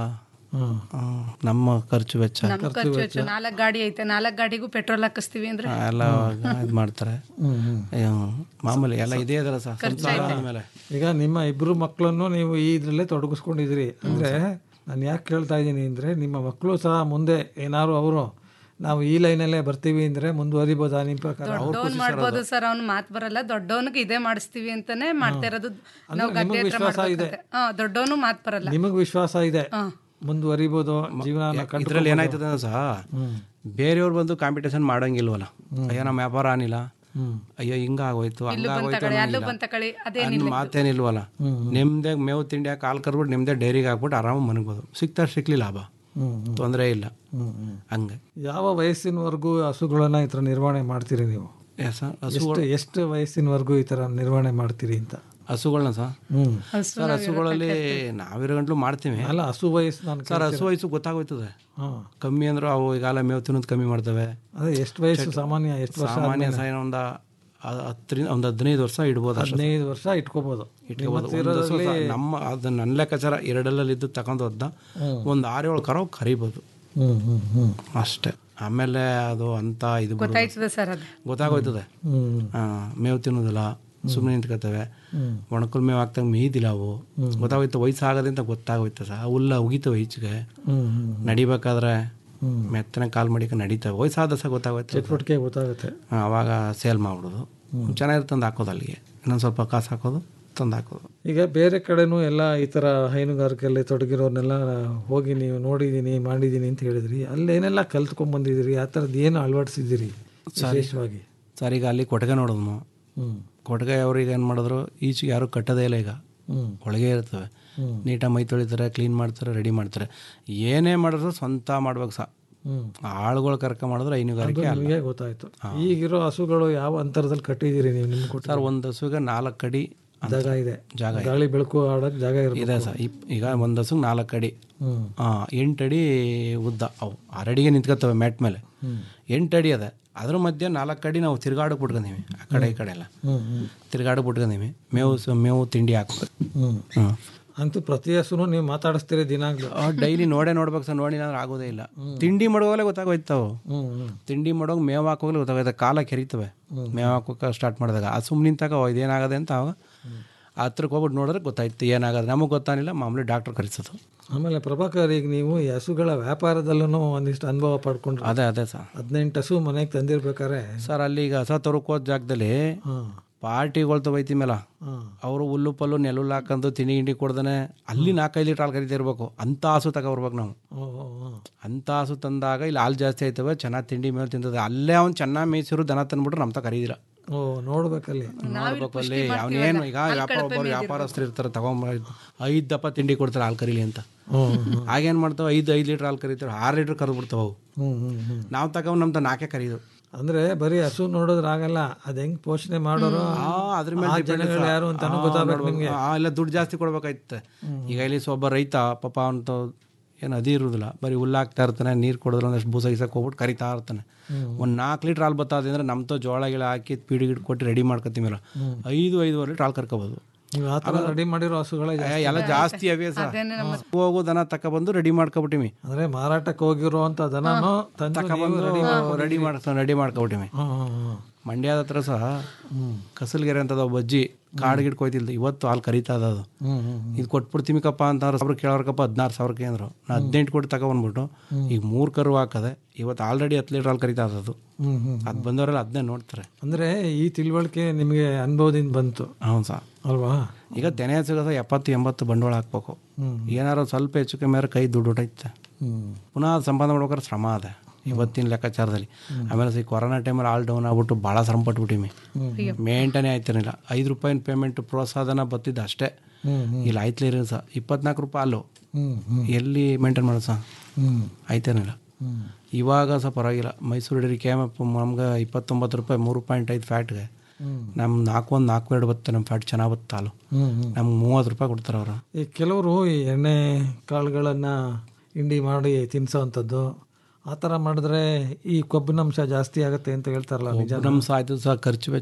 ಆ, ನಮ್ಮ ಖರ್ಚು ವೆಚ್ಚ
ನಮ್ ಖರ್ಚು ವೆಚ್ಚ ನಾಲ್ಕು ಗಾಡಿ ಐತೆ ನಾಲ್ಕು ಗಾಡಿಗೂ ಪೆಟ್ರೋಲ್ ಹಾಕಿಸ್ತೀವಿ ಅಂದ್ರೆ
ಆ, ಎಲ್ಲ ಇದು ಮಾಡ್ತಾರೆ ಹ್ಮ್. ಮಾಮೂಲಿ ಎಲ್ಲ ಇದೇ ಅದಲ್ಲ ಸರ್ ಸಂಸಾರ ಆದ್ಮೇಲೆ
ಈಗ ನಿಮ್ಮ ಇಬ್ರು ಮಕ್ಕಳನ್ನು ನೀವು ಈ ಇದ್ರಲ್ಲೇ ತೊಡಗಿಸ್ಕೊಂಡಿದ್ರಿ ಅಂದ್ರೆ ನಾನು ಯಾಕೆ ಕೇಳ್ತಾ ಇದ್ದೀನಿ ಅಂದ್ರೆ ನಿಮ್ಮ ಮಕ್ಕಳು ಸಹ ಮುಂದೆ ಏನಾದ್ರು ಅವರು ನಾವು ಈ ಲೈನಲ್ಲೇ ಬರ್ತೀವಿ ಅಂದ್ರೆ ಮುಂದುವರಿಬೋದಾ ನಿಮ್ಮ ಪ್ರಕಾರ
ದೊಡ್ಡವನ್ ಮಾಡ್ಬೋದು ಸರ್ ಅವ್ನು ಮಾತ್ ಬರಲ್ಲ ದೊಡ್ಡವನಿಗೆ ಇದೇ ಮಾಡಿಸ್ತೀವಿ ಅಂತಾನೆ ಮಾಡ್ತಾ ಇರೋದು ನಾವು ಗದ್ದೆ
ನಿಮಗ್
ಹತ್ರ
ವಿಶ್ವಾಸ
ಮಾಡ್ಬೇಕಂತೆ ಹಾ ದೊಡ್ಡವನು ಮಾತ್ ಬರಲ್ಲ
ನಿಮಗ್ ವಿಶ್ವಾಸ ಇದೆ ಮುಂದುವರಿಬೋದು ಜೀವನ
ಇದ್ರಲ್ಲಿ ಏನಾಯ್ತದೆ ಅಂದ್ರೆ ಸಹ ಬೇರೆಯವ್ರು ಬಂದು ಕಾಂಪಿಟೇಷನ್ ಮಾಡಂಗಿಲ್ವಲ್ಲ ಅಯ್ಯೋ ನಮ್ಮ ವ್ಯಾಪಾರ ಆನಿಲ್ಲ ಅಯ್ಯೋ ಹಿಂಗ ಆಗೋಯ್ತು ಹಂಗ ಆಗೋಯ್ತು
ತಗೊಳ್ಳಿ ಅಲ್ಲೂ
ಅನ್ನೋಂಗಿಲ್ಲ.
ಬಂತ ಕಳಿ
ಅದ್
ಅದೇನಿಲ್ಲ
ಮಾತೇನಿಲ್ವಲ್ಲ ನಿಮ್ದೇ ಮೇವು ತಿಂಡಿ ಹಾಕಿ ಹಾಲು ಕರ್ಬಿಟ್ಟು ನಿಮ್ದೇ ಡೈರಿಗೆ ಹಾಕ್ಬಿಟ್ಟು ಆರಾಮಾಗಿ ಮನಗ್ಬೋದು ಸಿಗ್ತಾ ಸಿಕ್ಲಿ ಲಾಭ ತೊಂದರೆ ಇಲ್ಲ ಹಂಗೆ
ಯಾವ ವಯಸ್ಸಿನವರೆಗೂ ಹಸುಗಳನ್ನ ಈ ಥರ ನಿರ್ವಹಣೆ ಮಾಡ್ತೀರಿ ನೀವು
ಎಸ್ ಸರ್
ಎಷ್ಟು ಎಷ್ಟು ವಯಸ್ಸಿನವರೆಗೂ ಈ ಥರ ನಿರ್ವಹಣೆ ಮಾಡ್ತೀರಿ ಅಂತ
ಹಸುಗಳನ್ನ ಸರ್
ಹ್ಮ್
ಸರ್ ಹಸುಗಳಲ್ಲಿ ನಾವಿರೋ ಗಂಟ್ಲು ಮಾಡ್ತೀವಿ
ಅಲ್ಲ ಹಸು ವಯಸ್ಸು ನಾನು
ಸರ್ ಹಸು ವಯಸ್ಸು ಗೊತ್ತಾಗೋಯ್ತದೆ
ಹಾಂ
ಕಮ್ಮಿ ಅಂದ್ರೆ ಅವು ಈಗಾಲ ಮೇವು ತಿನ್ನೋದು ಕಮ್ಮಿ ಮಾಡ್ತವೆ
ಅದೇ ಎಷ್ಟು ವಯಸ್ಸು ಸಾಮಾನ್ಯ ಎಷ್ಟು ವರ್ಷ
ಸಾಮಾನ್ಯ ಸಹ ಒಂದು ಹತ್ತರಿಂದ ಒಂದು ಹದಿನೈದು ವರ್ಷ ಇಡ್ಬೋದು ಅಷ್ಟೇ
ಹದಿನೈದು ವರ್ಷ ಇಟ್ಕೋಬೋದು
ಇಟ್ಕೋಬೋದು ಒಂದು ಹಸು ಸಹ ನಮ್ಮ ಅದು ನನ್ನ ಲೆಕ್ಕಾಚಾರ ಎರಡಲ್ಲಿ ಇದ್ದು ತಗೊಂಡು ಹೋದ ಒಂದು ಆರು ಏಳು ಕರೋ ಕರಿಬೋದು
ಹ್ಮ್ ಹ್ಮ್ ಹ್ಮ್
ಅಷ್ಟೇ ಆಮೇಲೆ ಅದು ಅಂತ ಇದು ಬಿಡೋದು.
ಗೊತ್ತಾಯ್ತದೆ ಸರ್ ಅದು
ಗೊತ್ತಾಗೋಯ್ತದೆ
ಹ್ಮ್
ಆ, ಮೇವು ತಿನ್ನೋದಿಲ್ಲ ಸುಮ್ಮನೆ ನಿಂತ್ಕೋತವೆ ಒಣಕಲ್ ಮೇವು ಹಾಕ್ದಂಗೆ ಮೇಯ್ದಿಲ್ಲ ಅವು ಗೊತ್ತಾಗೋಯ್ತು ವಯಸ್ಸಾಗದೆ ಅಂತ ಗೊತ್ತಾಗೋಯ್ತು ಸಹ ಹುಲ್ಲ ಉಗಿತವೆ ಈಚೆಗೆ
ಹ್ಮ್ ಹ್ಮ್
ನಡಿಬೇಕಾದ್ರೆ ಮೆತ್ತನೆ ಕಾಲು ಮಡಿಕ ನಡೀತವೆ ವಯಸ್ಸಾದ ಸಹ ಗೊತ್ತಾಗೋಯ್ತು
ಚಟುವಟಿಕೆ ಗೊತ್ತಾಗುತ್ತೆ
ಆ, ಅವಾಗ ಸೇಲ್ ಮಾಡ್ಬಿಡೋದು ಚೆನ್ನಾಗಿ ತಂದು ಹಾಕೋದು ಅಲ್ಲಿಗೆ ಇನ್ನೊಂದು ಸ್ವಲ್ಪ ಕಾಸು ಹಾಕೋದು ತಂದು ಹಾಕೋದು
ಈಗ ಬೇರೆ ಕಡೆನೂ ಎಲ್ಲ ಈ ಥರ ಹೈನುಗಾರಿಕೆಯಲ್ಲಿ ತೊಡಗಿರೋರ್ನೆಲ್ಲ ಹೋಗಿ ನೀವು ನೋಡಿದ್ದೀನಿ ಮಾಡಿದ್ದೀನಿ ಅಂತ ಹೇಳಿದ್ರಿ ಅಲ್ಲೇನೆಲ್ಲ ಕಲ್ತ್ಕೊಂಡ್ ಬಂದಿದ್ದೀರಿ ಆ ಥರದ್ದು ಏನು ಅಳವಡಿಸಿದ್ದೀರಿ ವಿಶೇಷವಾಗಿ
ಸರ್ ಈಗ ಅಲ್ಲಿ ಕೊಟ್ಟಿಗೆ ನೋಡೋದು
ಹ್ಮ್
ಕೊಟ್ಟಿಗೆ ಅವ್ರಿಗೆ ಏನು ಮಾಡಿದ್ರು ಈಚೆಗೆ ಯಾರು ಕಟ್ಟೋದೇ ಇಲ್ಲ ಈಗ
ಹ್ಮ್
ಒಳಗೆ ಇರ್ತವೆ ನೀಟಾಗಿ ಮೈ ತೊಳಿತಾರೆ ಕ್ಲೀನ್ ಮಾಡ್ತಾರೆ ರೆಡಿ ಮಾಡ್ತಾರೆ ಏನೇ ಮಾಡಿದ್ರು ಸ್ವಂತ ಮಾಡ್ಬೇಕು ಸಹ
ಹ್ಮ್
ಆಳುಗಳು ಕರ್ಕ ಮಾಡಿದ್ರೆ ಹೈನುಗಾರಿಕೆ ಅಲ್ಲ
ನಿಮಗೆ ಗೊತ್ತಾಯ್ತು ಈಗಿರೋ ಹಸುಗಳು ಯಾವ ಅಂತರದಲ್ಲಿ ಕಟ್ಟಿದ್ದೀರಿ ನೀವು ನಿಮ್ಗೆ ಕೊಟ್ಟು
ಸರ್ ಒಂದು ಹಸುಗೆ ನಾಲ್ಕು ಅಡಿ ಅಂತ
ಜಾಗ ಇದೆ
ಜಾಗ ಇದೆ.
ಗಾಳಿ ಬೆಳಕು ಆಡೋಕೆ ಜಾಗ ಇರುತ್ತೆ
ಇದೆ ಸರ್ ಇಪ್- ಈಗ ಒಂದು ಹಸುಗೆ ನಾಲ್ಕು ಅಡಿ
ಹ್ಮ್
ಹಾಂ ಎಂಟು ಅಡಿ ಉದ್ದ ಅವು ಆರಡಿಗೆ ನಿಂತ್ಕೊತವೆ ಮ್ಯಾಟ್ ಮೇಲೆ ಎಂಟು ಅಡಿ ಅದ ಅದ್ರ ಮಧ್ಯೆ ನಾಲ್ಕು ಅಡಿ ನಾವು ತಿರ್ಗಾಡಕ್ಕೆ ಬಿಟ್ಕೊಂಡೀವಿ ಆ ಕಡೆ ಈ ಕಡೆ ಎಲ್ಲ
ಹ್ಮ್ ಹ್ಮ್
ತಿರ್ಗಾಡಕ್ಕೆ ಬಿಟ್ಕೊಂಡೀವಿ ಮೇವು ಸ- ಮೇವು ತಿಂಡಿ ಹಾಕ್ಬೇಕು
ಹ್ಮ್
ಹ್ಞೂ
ಅಂತೂ ಪ್ರತಿ ಹಸುನು ನೀವು ಮಾತಾಡಿಸ್ತೀರಿ ದಿನಾಗ್ಲೂ
ಡೈಲಿ ನೋಡೇ ನೋಡ್ಬೇಕು ಸರ್ ನೋಡಿ ಅಂದ್ರೆ ಆಗೋದೇ ಇಲ್ಲ ತಿಂಡಿ ಮಾಡುವಾಗಲೇ ಗೊತ್ತಾಗೋಯ್ತಾವು
ಹ್ಮ್ ಹ್ಮ್
ತಿಂಡಿ ಮಾಡೋವಾಗ ಮೇವು ಹಾಕೋಗ್ಲೇ ಗೊತ್ತಾಗೋಯ್ತು ಕಾಲ ಕೆರಿತವೆ ಮೇವು ಹಾಕೋಕೆ ಸ್ಟಾರ್ಟ್ ಮಾಡಿದಾಗ ಆ ಸುಮ್ಮನೆ ನಿಂತಾಗ ಓ, ಇದೇನಾಗದೆ ಅಂತ ಅವಾಗ ಹತ್ರಕ್ಕೆ ಹೋಗ್ಬಿಟ್ಟು ನೋಡಿದ್ರೆ ಗೊತ್ತಾಯ್ತು ಏನಾಗದೆ ನಮಗೆ ಗೊತ್ತಾಗಿಲ್ಲ ಮಾಮೂಲಿ ಡಾಕ್ಟ್ರ್ ಕರೆಸೋದು
ಆಮೇಲೆ ಪ್ರಭಾಕರ್ ಈಗ ನೀವು ಈ ಹಸುಗಳ ವ್ಯಾಪಾರದಲ್ಲೂ ಒಂದಿಷ್ಟು ಅನುಭವ ಪಡ್ಕೊಂಡ್ರೆ
ಅದೇ ಅದೇ ಸರ್
ಹದಿನೆಂಟು ಹಸು ಮನೆಗೆ ತಂದಿರ್ಬೇಕಾರೆ
ಸರ್ ಅಲ್ಲಿ ಈಗ ಹೊಸ ತರಕ್ಕೆ ಹೋದ ಜಾಗದಲ್ಲಿ
ಹಾಂ
ಪಾರ್ಟಿಗಳು ತಗೋಯ್ತಿ ಮೇಲ
ಹಾಂ
ಅವರು ಹುಲ್ಲು ಪಲ್ಲು ನೆಲುಲ್ಲು ಹಾಕೊಂಡು ತಿಂಡಿ ಗಿಂಡಿ ಕೊಡ್ದಾನೆ ಅಲ್ಲಿ ನಾಲ್ಕೈದು ಲೀಟ್ರ್ ಹಾಲು ಕರಿತಿರ್ಬೇಕು ಅಂಥ ಹಸು ತಗೊಬರ್ಬೇಕು ನಾವು
ಓ ಓ, ಓ.
ಅಂಥ ಹಸು ತಂದಾಗ ಇಲ್ಲಿ ಹಾಲು ಜಾಸ್ತಿ ಆಯ್ತವೆ ಚೆನ್ನಾಗಿ ತಿಂಡಿ ಮೇಲೆ ತಿಂತದೆ ಅಲ್ಲೇ ಅವ್ನು ಚೆನ್ನಾಗಿ ಮೇಯ್ಸಿರು ದನ ತಂದ್ಬಿಟ್ರೆ ನಮ್ಮ ತ ಕರೀದಿಲ್ಲ
ಓ ನೋಡ್ಬೇಕಲ್ಲಿ
ನೋಡ್ಬೇಕು ಅಲ್ಲಿ ಅವನೇನು ಈಗ ವ್ಯಾಪಾರ ಒಬ್ಬರು ವ್ಯಾಪಾರಸ್ಥರು ಇರ್ತಾರೆ ತಗೊಂಬ ಐದು ದಪ್ಪ ತಿಂಡಿ ಕೊಡ್ತಾರೆ ಹಾಲು ಕರೀಲಿ ಅಂತ
ಹ್ಮ್
ಆಗೇನು ಮಾಡ್ತಾವೆ ಐದು ಐದು ಲೀಟ್ರ್ ಹಾಲು ಕರೀತಾರೆ ಆರು ಲೀಟ್ರ್ ಕರೆದು ಬಿಡ್ತಾವೆ ಅವು
ಹ್ಮ್ ಹ್ಮ್ ಹ್ಮ್
ನಾವು ತಗೊಂಡು ನಮ್ಮ ತ ನಾಲ್ಕೇ ಕರೀದು
ಅಂದ್ರೆ ಬರೀ ಹಸು ನೋಡಿದ್ರೆ ಆಗಲ್ಲ ಅದ್ ಹೆಂಗ್ ಪೋಷಣೆ ಮಾಡೋರು
ಆ, ಅದ್ರ
ಆ
ಮೇಲೆ depend
ಜನಗಳು
ಸರ್.
ಯಾರು ಅಂತಾನು
ಆ,
ಗೊತ್ತಾಗ್ಬೇಕು
ನೋಡ್ಬೇಕು.
ನಿಮ್ಗೆ
ಆ, ಇಲ್ಲ ದುಡ್ಡು ಜಾಸ್ತಿ ಕೊಡ್ಬೇಕಾಯ್ತದೆ ಈಗ ಇಲ್ಲಿ ಒಬ್ಬ ರೈತ ಪಾಪ ಅಂತ ಏನು ಅದಿ ಇರುದಿಲ್ಲ ಬರೀ ಹುಲ್ಲು ಹಾಕ್ತಾ ಇರ್ತಾನೆ ನೀರು ಕೊಡಿದ್ರೆ ಒಂದಷ್ಟು ಬೂಸ ಗೀಸಕ್ಕೆ ಹೋಗ್ಬಿಟ್ಟು ಕರಿತಾ ಇರ್ತಾನೆ ಒಂದು ನಾಲ್ಕು ಲೀಟ್ರ್ ಹಾಲು ಬತ್ತಾದೆ ಅಂದ್ರೆ ನಮ್ಮ ತೋ ಜೋಳ ಗಿಳ ಹಾಕಿ ಪೀಡಿ ಗಿಡ ಕೊಟ್ಟು ರೆಡಿ ಮಾಡ್ಕೊತೀವಲ್ಲ ಐದು ಐದುವರೆ ಲೀಟ್ರ್ ಹಾಲು ಕರ್ಕೋಬೋದು
ನೀವು ಆ ಥರ ರೆಡಿ ಮಾಡಿರೋ ಹಸುಗಳೇ
ಏ,
ಜಾಸ್ತಿ.
ಎಲ್ಲ ಜಾಸ್ತಿ ಅವೇ ಸರ್ ಹೋಗೋ ದನ ತಕೊಬಂದು ರೆಡಿ ಮಾಡ್ಕೊಬಿಟ್ಟಿವಿ
ಅಂದ್ರೆ ಮಾರಾಟಕ್ಕೆ ಹೋಗಿರೋ ಅಂತ ದನನು ತಂದು ನೀವು
ತಕೊಬಂದು
ರೆಡಿ
ರೆಡಿ ಮಾಡ್ಕೊ ರೆಡಿ ಮಾಡ್ಕೊಬಿಟ್ಟಿವಿ
ಹ್ಮ್ ಹ್ಮ್ ಹ್ಮ್
ಮಂಡ್ಯದ ಹತ್ರ ಸಹ ಕಸಲ್ಗೆರೆ ಅಂತದ ಒಬ್ಬ ಅಜ್ಜಿ ಕಾಡು ಗಿಡ ಕೊಯ್ತಿಲ್ದು ಇವತ್ತು ಹಾಲು ಕರೀತಾ ಅದ ಅದು
ಹ್ಮ್ ಹ್ಮ್
ಇದು ಕೊಟ್ಬಿಡ್ತೀಮಿಕಪ್ಪ ಅಂತ ಅವ್ರು ಸಾವಿರ ಕೇಳೋರ್ಕಪ್ಪ ಹದಿನಾರು ಸಾವಿರಕ್ಕೆ ಅಂದರು ನಾ ಹದಿನೆಂಟು ಕೊಟ್ಟು ತಗೊಬಂದ್ಬಿಟ್ಟು ಈಗ ಮೂರು ಕರು ಹಾಕದೆ ಇವತ್ತು ಆಲ್ರೆಡಿ ಹತ್ತು ಲೀಟ್ರ್ ಹಾಲು ಕರೀತಾ ಅದು
ಹ್ಮ್ ಹ್ಮ್
ಅದು ಬಂದವರೆಲ್ಲ ಅದನ್ನೇ ನೋಡ್ತಾರೆ
ಅಂದ್ರೆ ಈ ತಿಳುವಳಿಕೆ ನಿಮಗೆ ಅನುಭವದಿಂದ ಬಂತು
ಹೌದು ಸರ್
ಅಲ್ವಾ
ಈಗ ತೆನೆ ಸಿಗೋದು ಎಪ್ಪತ್ತು ಎಂಬತ್ತು ಬಂಡವಾಳ ಹಾಕ್ಬೇಕು
ಹ್ಮ್
ಏನಾರು ಸ್ವಲ್ಪ ಹೆಚ್ಚು ಕಮ್ಮಿ ಆದ್ರೆ ಕೈ ದುಡ್ಡು ಹೊಟ್ಟೈತೆ
ಹ್ಮ್
ಪುನಃ ಅದು ಸಂಪಾದನೆ ಮಾಡ್ಬೇಕಾದ್ರೆ ಶ್ರಮ ಅದ ಇವತ್ತಿನ ಲೆಕ್ಕಾಚಾರದಲ್ಲಿ ಆಮೇಲೆ ಈ ಕೊರೋನಾ ಟೈಮಲ್ಲಿ ಆಲ್ ಡೌನ್ ಆಗ್ಬಿಟ್ಟು ಭಾಳ ಶ್ರಮ ಪಟ್ಬಿಟ್ಟಿವಿ ಮೇಂಟೈನೇ ಆಯ್ತಿರಲಿಲ್ಲ ಐದು ರೂಪಾಯಿನ ಪೇಮೆಂಟ್ ಪ್ರೋತ್ಸಾಹನ ಬತ್ತಿದ್ದು ಅಷ್ಟೇ
ಹ್ಮ್ ಹ್ಮ್
ಇಲ್ಲಿ ಆಯ್ತಲೇ ಸಹ ಇಪ್ಪತ್ನಾಲ್ಕು ರೂಪಾಯಿ ಅಲ್ಲು
ಹ್ಮ್ ಹ್ಮ್
ಎಲ್ಲಿ ಮೇಂಟೈನ್ ಮಾಡೋದು ಸಹ
ಹ್ಮ್
ಆಯ್ತೇನಿಲ್ಲ
ಹ್ಮ್
ಇವಾಗ ಸಹ ಪರವಾಗಿಲ್ಲ ಮೈಸೂರು ಡೈರಿ ಕೆ ಎಮ್ ನಮ್ಗೆ ಇಪ್ಪತ್ತೊಂಬತ್ತು ರೂಪಾಯಿ ಮೂರು ಪಾಯಿಂಟ್ ಐದು ಫ್ಯಾಟ್ಗೆ
ಹ್ಮ್
ನಮ್ಮ ನಾಲ್ಕು ಒಂದು ನಾಲ್ಕು ಎರಡು ಬರುತ್ತೆ ನಮ್ಮ ಫ್ಯಾಟ್ ಚೆನ್ನಾಗಿ ಬರುತ್ತೆ ಹಾಲು
ಹ್ಮ್ ಹ್ಮ್
ನಮ್ಗೆ ಮೂವತ್ತು ರೂಪಾಯಿ ಕೊಡ್ತಾರೆ ಅವರು
ಈ ಕೆಲವರು ಈ ಎಣ್ಣೆ ಕಾಳುಗಳನ್ನು ಹಿಂಡಿ ಮಾಡಿ ತಿನ್ಸೋವಂಥದ್ದು ಆ ಥರ ಮಾಡಿದ್ರೆ ಈ ಕೊಬ್ಬಿನಂಶ ಜಾಸ್ತಿ ಆಗುತ್ತೆ ಅಂತ ಹೇಳ್ತಾರಲ್ಲ ನಿಜ
ನಮ್ಮ ಸಾಯ್ತು ಸಹ ಖರ್ಚು ವೆಚ್ಚ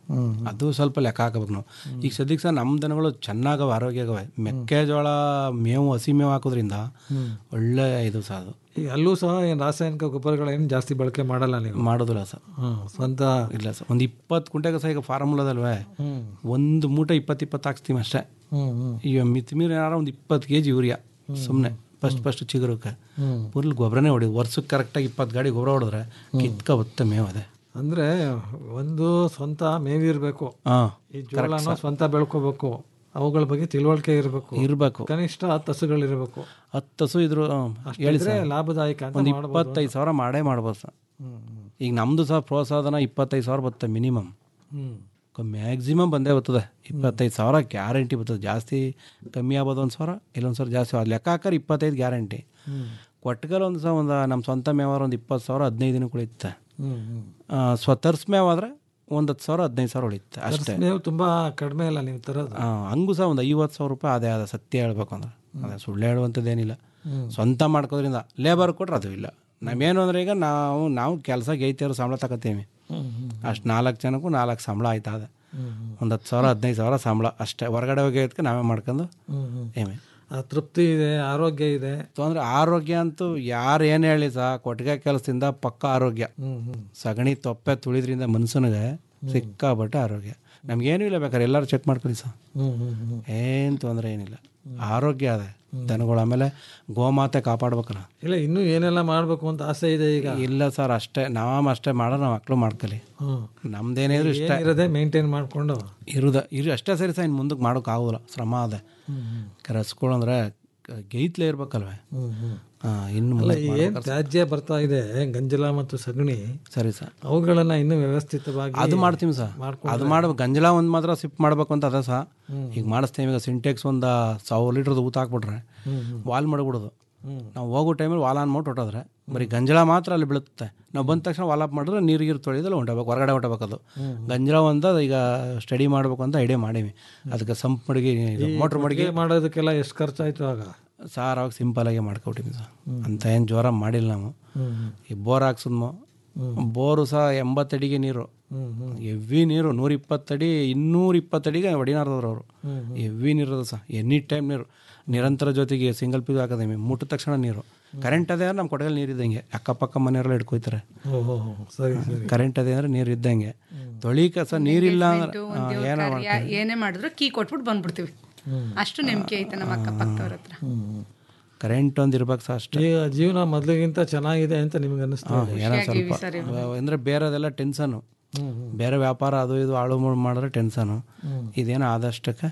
ಅದು ಸ್ವಲ್ಪ ಲೆಕ್ಕ ಹಾಕಬೇಕು ನಾವು ಈಗ ಸದ್ಯಕ್ಕೆ ಸಹ ನಮ್ಮ ದನಗಳು ಚೆನ್ನಾಗವೆ ಆರೋಗ್ಯಗವೆ ಮೆಕ್ಕೆಜೋಳ ಮೇವು ಹಸಿ ಮೇವು ಹಾಕೋದ್ರಿಂದ ಒಳ್ಳೆ ಇದು ಸಹ ಅದು
ಈಗ ಅಲ್ಲೂ ಸಹ ಏನು ರಾಸಾಯನಿಕ ಗೊಬ್ಬರಗಳೇನು ಜಾಸ್ತಿ ಬಳಕೆ ಮಾಡಲ್ಲ ನೀವು
ಮಾಡೋದಿಲ್ಲ ಸರ್
ಹ್ಮ್, ಸ್ವಂತ
ಇಲ್ಲ ಸರ್ ಒಂದು ಇಪ್ಪತ್ತು ಕುಂಟೆಗೆ ಸಹ ಈಗ ಫಾರ್ಮುಲಾದಲ್ವೇ
ಹ್ಮ್.
ಒಂದು ಮೂಟೆ ಇಪ್ಪತ್ತು ಇಪ್ಪತ್ತು ಹಾಕ್ಸ್ತೀವಿ ಅಷ್ಟೇ
ಹ್ಮ್, ಹ್ಮ್.
ಈಗ ಮಿತಿಮೀರಿ ಏನಾರ ಒಂದು ಇಪ್ಪತ್ತು ಕೆ ಜಿ ಯೂರಿಯಾ ಸುಮ್ಮನೆ ಫಸ್ಟ್ ಫಸ್ಟ್ ಚಿಗುರಕ್ಕೆ
ಹ್ಮ್.
ಫುಲ್ ಗೊಬ್ಬರನೇ ಹೊಡಿ ವರ್ಷಕ್ಕೆ ಕರೆಕ್ಟಾಗಿ ಇಪ್ಪತ್ತು ಗಾಡಿ ಗೊಬ್ಬರ ಹೊಡೆದ್ರೆ ಕಿತ್ಕ ಬತ್ತೆ ಮೇವು ಅದೇ
ಅಂದ್ರೆ ಒಂದು ಸ್ವಂತ ಮೇವಿರ್ಬೇಕು
ಹಾಂ
ಈ ಜೋಳನ ಸ್ವಂತ ಬೆಳ್ಕೋಬೇಕು ಅವುಗಳ ಬಗ್ಗೆ ತಿಳುವಳಿಕೆ ಇರಬೇಕು
ಇರಬೇಕು
ಕನಿಷ್ಠ ಹತ್ತು ಹಸುಗಳಿರಬೇಕು
ಹತ್ತು ಹಸು ಇದ್ರು ಹ್ಮ್, ಹೇಳಿ
ಅಷ್ಟಿದ್ರೆ
ಸರ್
ಲಾಭದಾಯಕ ಅಂತ
ಒಂದು
ಮಾಡ್ಬೋದು
ಇಪ್ಪತ್ತೈದು ಸಾವಿರ ಮಾಡೇ ಮಾಡ್ಬೋದು ಸರ್
ಹ್ಮ್, ಹ್ಮ್.
ಈಗ ನಮ್ಮದು ಸಹ ಪ್ರೋತ್ಸಾಹನ ಇಪ್ಪತ್ತೈದು ಸಾವಿರ ಬರುತ್ತೆ ಮಿನಿಮಮ್
ಹ್ಮ್.
ಮ್ಯಾಕ್ಸಿಮಮ್ ಬಂದೇ ಬರ್ತದೆ ಇಪ್ಪತ್ತೈದು ಸಾವಿರ ಗ್ಯಾರಂಟಿ ಬರ್ತದೆ ಜಾಸ್ತಿ ಕಮ್ಮಿ ಆಗ್ಬೋದು ಒಂದು ಸಾವಿರ ಇಲ್ಲೊಂದು ಸಾವಿರ ಜಾಸ್ತಿ ಅದು ಲೆಕ್ಕ ಹಾಕರ್ ಇಪ್ಪತ್ತೈದು ಗ್ಯಾರಂಟಿ
ಹ್ಮ್.
ಕೊಟ್ಟಗಲ್ ಒಂದು ಸಹ ಒಂದು ನಮ್ಮ ಸ್ವಂತ ಮೇವಾರ ಒಂದು ಇಪ್ಪತ್ತು ಸಾವಿರ ಹದಿನೈದು ದಿನ ಉಳಿಯುತ್ತೆ
ಹ್ಮ್, ಹ್ಮ್.
ಸ್ವತರ್ಸ್ ಮೇವಾದ್ರೆ ಒಂದು ಹತ್ತು ಸಾವಿರ ಹದಿನೈದು ಸಾವಿರ ಉಳಿಯುತ್ತೆ ಅಷ್ಟೇ
ನೀವು ತುಂಬಾ ಕಡಿಮೆ ಅಲ್ಲ ನೀವು ತರೋದು
ಆ, ಹಂಗೂ ಸಹ ಒಂದು ಐವತ್ತು ಸಾವಿರ ರೂಪಾಯಿ ಅದೇ ಅದ ಸತ್ಯ ಹೇಳ್ಬೇಕು ಅಂದ್ರೆ ಅದೇ ಸುಳ್ಳು ಹೇಳುವಂಥದ್ದೇನಿಲ್ಲ
ಹ್ಮ್.
ಸ್ವಂತ ಮಾಡ್ಕೋದ್ರಿಂದ ಲೇಬರ್ ಕೊಟ್ರೆ ಅದು ಇಲ್ಲ ನಾವೇನು ಅಂದ್ರೆ ಈಗ ನಾವು ನಾವು ಕೆಲಸ ಗೈತಿಯವರು ಸಂಬಳ ತಗೋತೀವಿ
ಹ್ಮ್, ಹ್ಮ್.
ಅಷ್ಟು ನಾಲ್ಕು ಜನಕ್ಕೂ ನಾಲ್ಕು ಸಂಬಳ ಆಯ್ತಾ ಅದ
ಹ್ಮ್, ಹ್ಮ್.
ಒಂದು ಹತ್ತು ಸಾವಿರ ಹದಿನೈದು ಸಾವಿರ ಸಂಬಳ ಅಷ್ಟೇ ಹೊರಗಡೆ ಹೋಗಿ ಅದಕ್ಕೆ ನಾವೇ ಮಾಡ್ಕೊಂಡು
ಹ್ಮ್, ಹ್ಮ್.
ಏಮೇ
ಆ ತೃಪ್ತಿ ಇದೆ ಆರೋಗ್ಯ ಇದೆ
ಅಂದರೆ ಆರೋಗ್ಯ ಅಂತೂ ಯಾರು ಏನು ಹೇಳಿ ಸಹ ಕೊಟ್ಟಿಗೆ ಕೆಲಸದಿಂದ ಪಕ್ಕ ಆರೋಗ್ಯ
ಹ್ಮ್, ಹ್ಮ್.
ಸಗಣಿ ತೊಪ್ಪೆ ತುಳಿದ್ರಿಂದ ಮನುಷ್ಯನಿಗೆ ಸಿಕ್ಕಾಬಟ್ಟೆ ಆರೋಗ್ಯ ನಮ್ಗೇನೂ ಇಲ್ಲ ಬೇಕಾದ್ರೆ ಎಲ್ಲರೂ ಚೆಕ್ ಮಾಡ್ಕೊಳ್ಳಿ ಸರ್
ಹ್ಮ್, ಹ್ಮ್, ಹ್ಮ್.
ಏನು ತೊಂದರೆ ಏನಿಲ್ಲ ಆರೋಗ್ಯ ಅದೇ ದನಗಳು ಆಮೇಲೆ ಗೋಮಾತೆ ಕಾಪಾಡ್ಬೇಕಲ್ಲ
ಇಲ್ಲ ಇನ್ನೂ ಏನೆಲ್ಲ ಮಾಡ್ಬೇಕು ಅಂತ ಆಸೆ ಇದೆ ಈಗ
ಇಲ್ಲ ಸರ್ ಅಷ್ಟೇ ನಾವು ಅಷ್ಟೇ ಮಾಡೋ ನಾವು ಮಕ್ಕಳು ಮಾಡ್ಕೊಳ್ಳಿ
ಹ್ಮ್.
ನಮ್ದೇನಿದ್ರು ಇಷ್ಟ
ಏನಿರೋದೇ ಮೇಂಟೈನ್ ಮಾಡ್ಕೊಂಡು
ಇರುದ ಇರು ಅಷ್ಟೇ ಸರಿ ಸರ್ ಇನ್ನು ಮುಂದಕ್ಕೆ ಮಾಡೋಕ್ಕಾಗೋಲ್ಲ ಶ್ರಮ ಅದೇ ರಸ್ಗಳು ಅಂದರೆ ಗೈತ್ಲೆ ಇರ್ಬೇಕಲ್ವೇ
ಹ್ಮ್, ಹ್ಮ್.
ಆ, ಇನ್ನು
ಅಲ್ಲ
ಮುಂದಕ್ಕೆ
ಏನ್
ಮಾಡ್ಬೇಕಾದ್ರೆ-
ತ್ಯಾಜ್ಯ ಬರ್ತಾ ಇದೆ ಗಂಜಲ ಮತ್ತು ಸಗಣಿ
ಸರಿ ಸರ್
ಅವುಗಳನ್ನ ಇನ್ನೂ ವ್ಯವಸ್ಥಿತವಾಗಿ
ಅದು ಮಾಡ್ತೀವಿ ಸರ್ ಅದು ಮಾಡ್ಬೇಕು ಗಂಜಲ ಒಂದು ಮಾತ್ರ ಸಿಪ್ ಮಾಡ್ಬೇಕು ಅಂತ ಅದ ಸಹ ಈಗ ಮಾಡಿಸ್ತೀವಿ ಈಗ ಸಿಂಟೆಕ್ಸ್ ಒಂದು ಸಾವಿರ ಲೀಟ್ರದ್ದು ಊತ ಹಾಕ್ಬಿಟ್ರೆ ವಾಲ್ ಮಾಡಿಬಿಡೋದು ನಾವು ಹೋಗೋ ಟೈಮಲ್ಲಿ ವಾಲ್ ಆನ್ ಮಾಡಿ ಹೊಟ್ಟೋದ್ರೆ ಬರೀ ಗಂಜಲ ಮಾತ್ರ ಅಲ್ಲಿ ಬೀಳುತ್ತೆ ನಾವು ಬಂದ ತಕ್ಷಣ ವಾಲ್ ಆಫ್ ಮಾಡಿದ್ರೆ ನೀರು ಗೀರು ತೊಳೆಯೋದಲ್ಲ ಹೊಂಟಬೇಕು ಹೊರಗಡೆ ಹೊಂಟಬೇಕು ಅದು ಗಂಜಲ ಒಂದು ಈಗ ಸ್ಟಡಿ ಮಾಡಬೇಕು ಅಂತ ಐಡಿಯಾ ಮಾಡೀವಿ ಅದಕ್ಕೆ ಸಂಪ್ ಮಡಿಗೆ ಮೋಟ್ರ್ ಮಡಿಗೆ
ಮಾಡೋದಕ್ಕೆಲ್ಲ ಎಷ್ಟು ಖರ್ಚಾಯ್ತು ಆಗ
ಸಾರ್ ಅವಾಗ ಸಿಂಪಲ್ ಆಗಿ ಮಾಡ್ಕೊಟ್ಟಿವಿ ಸರ್ ಅಂತ ಏನು ಜ್ವರ ಮಾಡಿಲ್ಲ ನಾವು ಈ ಬೋರ್ ಹಾಕ್ಸಿದ್ಮೋ ಬೋರು ಸಹ ಎಂಬತ್ತಡಿಗೆ ನೀರು ಎವ್ವಿ ನೀರು ನೂರ ಇಪ್ಪತ್ತಡಿ ಇನ್ನೂರ ಇಪ್ಪತ್ತಡಿಗೆ ಹೊಡಿನಾರ್ದವ್ರು ಅವರು ಎವ್ವಿ ನೀರು ಸಹ ಎನಿ ಟೈಮ್ ನೀರು ನಿರಂತರ ಜೊತೆಗೆ ಸಿಂಗಲ್ ಪೀಸ್ ಹಾಕೋದೇಮಿ ಮುಟ್ಟಿದ ತಕ್ಷಣ ನೀರು ಕರೆಂಟ್ ಅದೇ ಅಂದ್ರೆ ನಮ್ಮ ಕೊಡಗಲ್ಲಿ ನೀರು ಇದ್ದಂಗೆ ಅಕ್ಕಪಕ್ಕ ಮನೆಯವರೆಲ್ಲ ಹಿಡ್ಕೊಯ್ತಾರೆ
ಓಹೋ ಸರಿ ಸರಿ
ಕರೆಂಟ್ ಅದೇ ಅಂದ್ರೆ ನೀರು ಇದ್ದಂಗೆ ತೊಳಿಕ ಸಹ ನೀರಿಲ್ಲ ಅಂದ್ರೆ ಆ, ಏನೋ
ಕಾರ್ಯ ಏನೇ ಮಾಡಿದ್ರು ಕೀ ಕೊಟ್ಬಿಟ್ಟು ಬಂದ್ಬಿಡ್ತೀವಿ ಅಷ್ಟು ನಂಬಿಕೆ ಐತೆ ನಮ್ಮ ಅಕ್ಕಪಕ್ಕದವ್ರ ಹತ್ರ
ಕರೆಂಟ್ ಒಂದು ಇರ್ಬೇಕು ಸಹ ಅಷ್ಟೇ
ಈಗ ಜೀವನ ಮೊದಲಿಗಿಂತ ಚೆನ್ನಾಗಿದೆ ಅಂತ ನಿಮ್ಗೆ ಅನ್ನಿಸ್ತಾ ಇದೆ
ಏನೋ ಸ್ವಲ್ಪ ಅಂದ್ರೆ ಬೇರೆದೆಲ್ಲ ಟೆನ್ಷನು ಬೇರೆ ವ್ಯಾಪಾರ ಅದು ಇದು ಆಳು ಮೂಳು ಮಾಡಿದ್ರೆ ಟೆನ್ಷನು ಇದೇನೋ ಆದಷ್ಟಕ್ಕೆ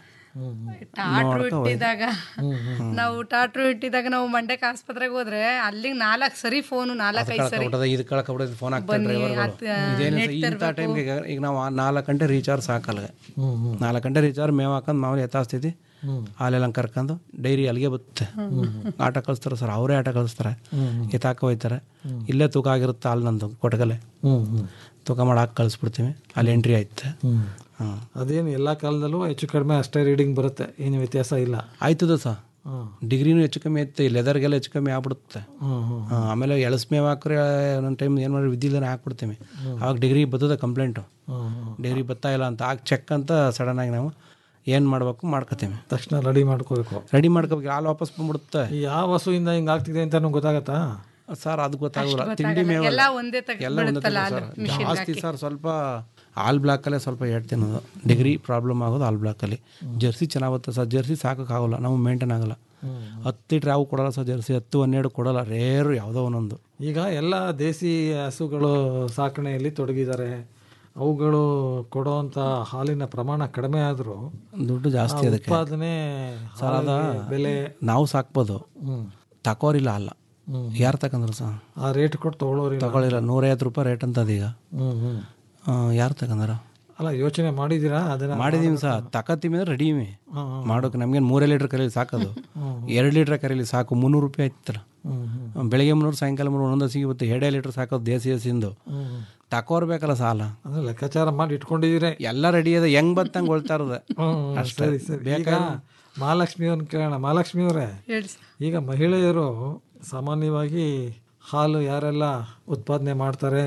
ಟಾಟ್ರು ಇಟ್ಟಿದಾಗ ನಾವು ಟಾಟ್ರು ಇಟ್ಟಿದಾಗ ನಾವು ಮಂಡ್ಯಕ್ಕೆ ಆಸ್ಪತ್ರೆಗೆ ಹೋದ್ರೆ ಅಲ್ಲಿಗೆ ನಾಲ್ಕು ಸರಿ ಫೋನು ನಾಲ್ಕೈದು ಸರಿ
ಕಳ್ಕೊಬಿಟ್ಟದ ಇದು ಕಳ್ಕೊಬಿಟ್ಟದ ಫೋನ್ ಆಗ್ತಾರೆ
ಬನ್ನಿ,
ಡ್ರೈವರ್ಗಳು
ಅತ್-
ಇದೇನು
ನೆಟ್
ಇಂಥ
ತರ್ಬೇಕು.
ಟೈಮ್ಗೆ ಈಗ ನಾವು ಆ ನಾಲ್ಕು ಗಂಟೆ ರೀಚಾರ್ಜ್ ಸಾಕಲ್ಲ ನಾಲ್ಕು ಗಂಟೆ ರೀಚಾರ್ಜ್ ಮೇವು ಹಾಕೊಂಡು ಮಾಮೂಲಿ ಎತ್ತಾಸ್ತಿದ್ವಿ ಹಾಲೆಲ್ಲ ಕರ್ಕೊಂಡು ಡೈರಿ ಅಲ್ಲಿಗೆ ಬರುತ್ತೆ ಆಟ ಕಳಿಸ್ತಾರೆ ಸರ್ ಅವರೇ ಆಟ ಕಳಿಸ್ತಾರೆ ಎತ್ತಾಕ ಹೋಯ್ತಾರೆ ಇಲ್ಲೇ ತೂಕ ಆಗಿರುತ್ತೆ ಹಾಲು ನಂದು ಕೊಟ್ಟಗಲೆ
ಹ್ಮ್ ಹ್ಮ್
ತೂಕ ಮಾಡಿ ಹಾಕಿ ಕಳಿಸ್ಬಿಡ್ತೀವಿ ಅಲ್ಲಿ ಎಂಟ್ರಿ ಆಯ್ತು ಹಾಂ
ಅದೇನು ಎಲ್ಲ ಕಾಲದಲ್ಲೂ ಹೆಚ್ಚು ಕಡಿಮೆ ಅಷ್ಟೇ ರೀಡಿಂಗ್ ಬರುತ್ತೆ ಏನು ವ್ಯತ್ಯಾಸ ಇಲ್ಲ
ಆಯ್ತದ ಸರ್
ಹ್ಮ್.
ಡಿಗ್ರಿನೂ ಹೆಚ್ಚು ಕಮ್ಮಿ ಐತೆ ಲೆದರ್ಗೆಲ್ಲ ಹೆಚ್ಚು ಕಮ್ಮಿ ಆಗ್ಬಿಡುತ್ತೆ
ಹ್ಮ್ ಹ್ಮ್
ಆ, ಆಮೇಲೆ ಎಳಸ್ಮೇವ್ ಹಾಕ್ರೆ ಒಂದೊಂದು ಟೈಮ್ ಏನು ಮಾಡಿ ವಿದ್ಯುಲ್ದಾನೆ ಹಾಕ್ಬಿಡ್ತೀವಿ ಅವಾಗ ಡಿಗ್ರಿ ಬರ್ತದೆ ಕಂಪ್ಲೇಂಟು
ಹ್ಮ್ ಹ್ಮ್
ಡಿಗ್ರಿ ಬರ್ತಾ ಇಲ್ಲ ಅಂತ ಆಗ ಚೆಕ್ ಅಂತ ಸಡನ್ನಾಗಿ ನಾವು ಏನು ಮಾಡ್ಬೇಕು ಮಾಡ್ಕೋತೀವಿ
ತಕ್ಷಣ ರೆಡಿ ಮಾಡ್ಕೋಬೇಕು
ರೆಡಿ ಮಾಡ್ಕೋಬೇಕು ಹಾಲು ವಾಪಸ್ ಬಂದ್ಬಿಡುತ್ತೆ
ಈ ಯಾವ ಹಸುವಿಂದ ಹಿಂಗೆ ಆಗ್ತಿದೆ ಅಂತ ಗೊತ್ತಾಗತ್ತಾ
ಸರ್ ಅದು ಗೊತ್ತಾಗಲ್ಲ ತಿಂಡಿ ಮೇವ
ಎಲ್ಲ ಒಂದೇ ತೆಗ್ದು
ಎಲ್ಲ ಒಂದೇ
ಬಿಡುತ್ತಲ್ಲ
ಸರ್
ಹಾಲು ಮಿಷಿನ್ಗೆ
ಜಾಸ್ತಿ ಸರ್ ಸ್ವಲ್ಪ ಹಾಲ್ ಬ್ಲಾಕಲ್ಲೇ ಸ್ವಲ್ಪ ಹೇಳ್ತೀನಿ ಅದು ಡಿಗ್ರಿ ಪ್ರಾಬ್ಲಮ್ ಆಗೋದು ಹಾಲ್ ಬ್ಲಾಕಲ್ಲಿ ಜರ್ಸಿ ಚೆನ್ನಾಗುತ್ತೆ ಸರ್ ಜರ್ಸಿ ಸಾಕೋಕ್ಕಾಗಲ್ಲ ನಾವು ಮೇಂಟೈನ್ ಆಗಲ್ಲ ಹತ್ತು ಲೀಟ್ರ್ ಯಾವ ಕೊಡಲ್ಲ ಸರ್ ಜರ್ಸಿ ಹತ್ತು ಹನ್ನೆರಡು ಕೊಡಲ್ಲ ರೇರು ಯಾವುದೋ ಒಂದೊಂದು
ಈಗ ಎಲ್ಲ ದೇಸಿ ಹಸುಗಳು ಸಾಕಣೆಯಲ್ಲಿ ತೊಡಗಿದ್ದಾರೆ ಅವುಗಳು ಕೊಡುವಂಥ ಹಾಲಿನ ಪ್ರಮಾಣ ಕಡಿಮೆ ಆದರೂ
ದುಡ್ಡು ಜಾಸ್ತಿ ಅದಕ್ಕೆ
ಉತ್ಪಾದನೆ
ಸರ್ ಅದ
ಹಾಲಿಗೆ ಬೆಲೆ
ನಾವು ಸಾಕ್ಬೋದು
ಹ್ಮ್.
ತಕೋರಿಲ್ಲ ಅಲ್ಲ
ಹ್ಮ್.
ಯಾರು ತಕಂದ್ರು ಸರ್
ಆ ರೇಟ್ ಕೊಟ್ಟು ತಗೊಳ್ಳೋರಿಲ್ಲ
ತಗೊಳ್ಳಿಲ್ಲ ನೂರೈವತ್ತು ರೂಪಾಯಿ ರೇಟ್ ಅಂತ ಅದೀಗ
ಹ್ಮ್ ಹ್ಮ್
ಯಾರು ತಕಂದಾರ
ಅಲ್ಲ ಯೋಚನೆ ಮಾಡಿದ್ದೀರಾ ಅದನ್ನ
ಮಾಡಿದೀವಿ ಸಹ ತಕತ್ತೀವಿ ಅಂದ್ರೆ ರೆಡಿಮಿ
ಹ್ಮ್, ಹ್ಮ್.
ಮಾಡೋಕೆ ನಮ್ಗೇನು ಮೂರೇ ಲೀಟ್ರ್ ಕರೀಲಿ ಸಾಕೋದು ಎರಡು ಲೀಟ್ರ್ ಕರೀಲಿ ಸಾಕು ಮುನ್ನೂರು ರೂಪಾಯಿ ಆಯ್ತಲ್ಲ
ಹ್ಮ್ ಹ್ಮ್
ಬೆಳಿಗ್ಗೆ ಮುನ್ನೂರು ಸಾಯಂಕಾಲ ಮುನ್ನೂರು ಒಂದೊಂದು ಸಿಗುತ್ತೆ ಎರಡೇ ಲೀಟ್ರ್ ಸಾಕೋದು ದೇಸಿ ಹಸಿಂದು
ಹ್ಮ್ ಹ್ಮ್.
ತಕೋರ್ಬೇಕಲ್ಲ ಸಾಲ
ಅಂದ್ರೆ ಲೆಕ್ಕಾಚಾರ ಮಾಡಿ ಇಟ್ಕೊಂಡಿದ್ದೀರಿ
ಎಲ್ಲ ರೆಡಿ ಅದ ಹೆಂಗ್ ಬತ್ತಂಗೆ ಹೊಳ್ತಾ ಇರೋದೆ
ಹ್ಮ್,
ಅಷ್ಟೇ
ಸರಿ ಸರಿ ಈಗ
ಬೇಕಾದ್ರೆ
ಮಹಾಲಕ್ಷ್ಮಿ ಅವ್ರನ್ನ ಕೇಳೋಣ ಮಹಾಲಕ್ಷ್ಮಿ ಅವರೇ
ಹೇಳಿ ಸರ್.
ಈಗ ಮಹಿಳೆಯರು ಸಾಮಾನ್ಯವಾಗಿ ಹಾಲು ಯಾರೆಲ್ಲ ಉತ್ಪಾದನೆ ಮಾಡ್ತಾರೆ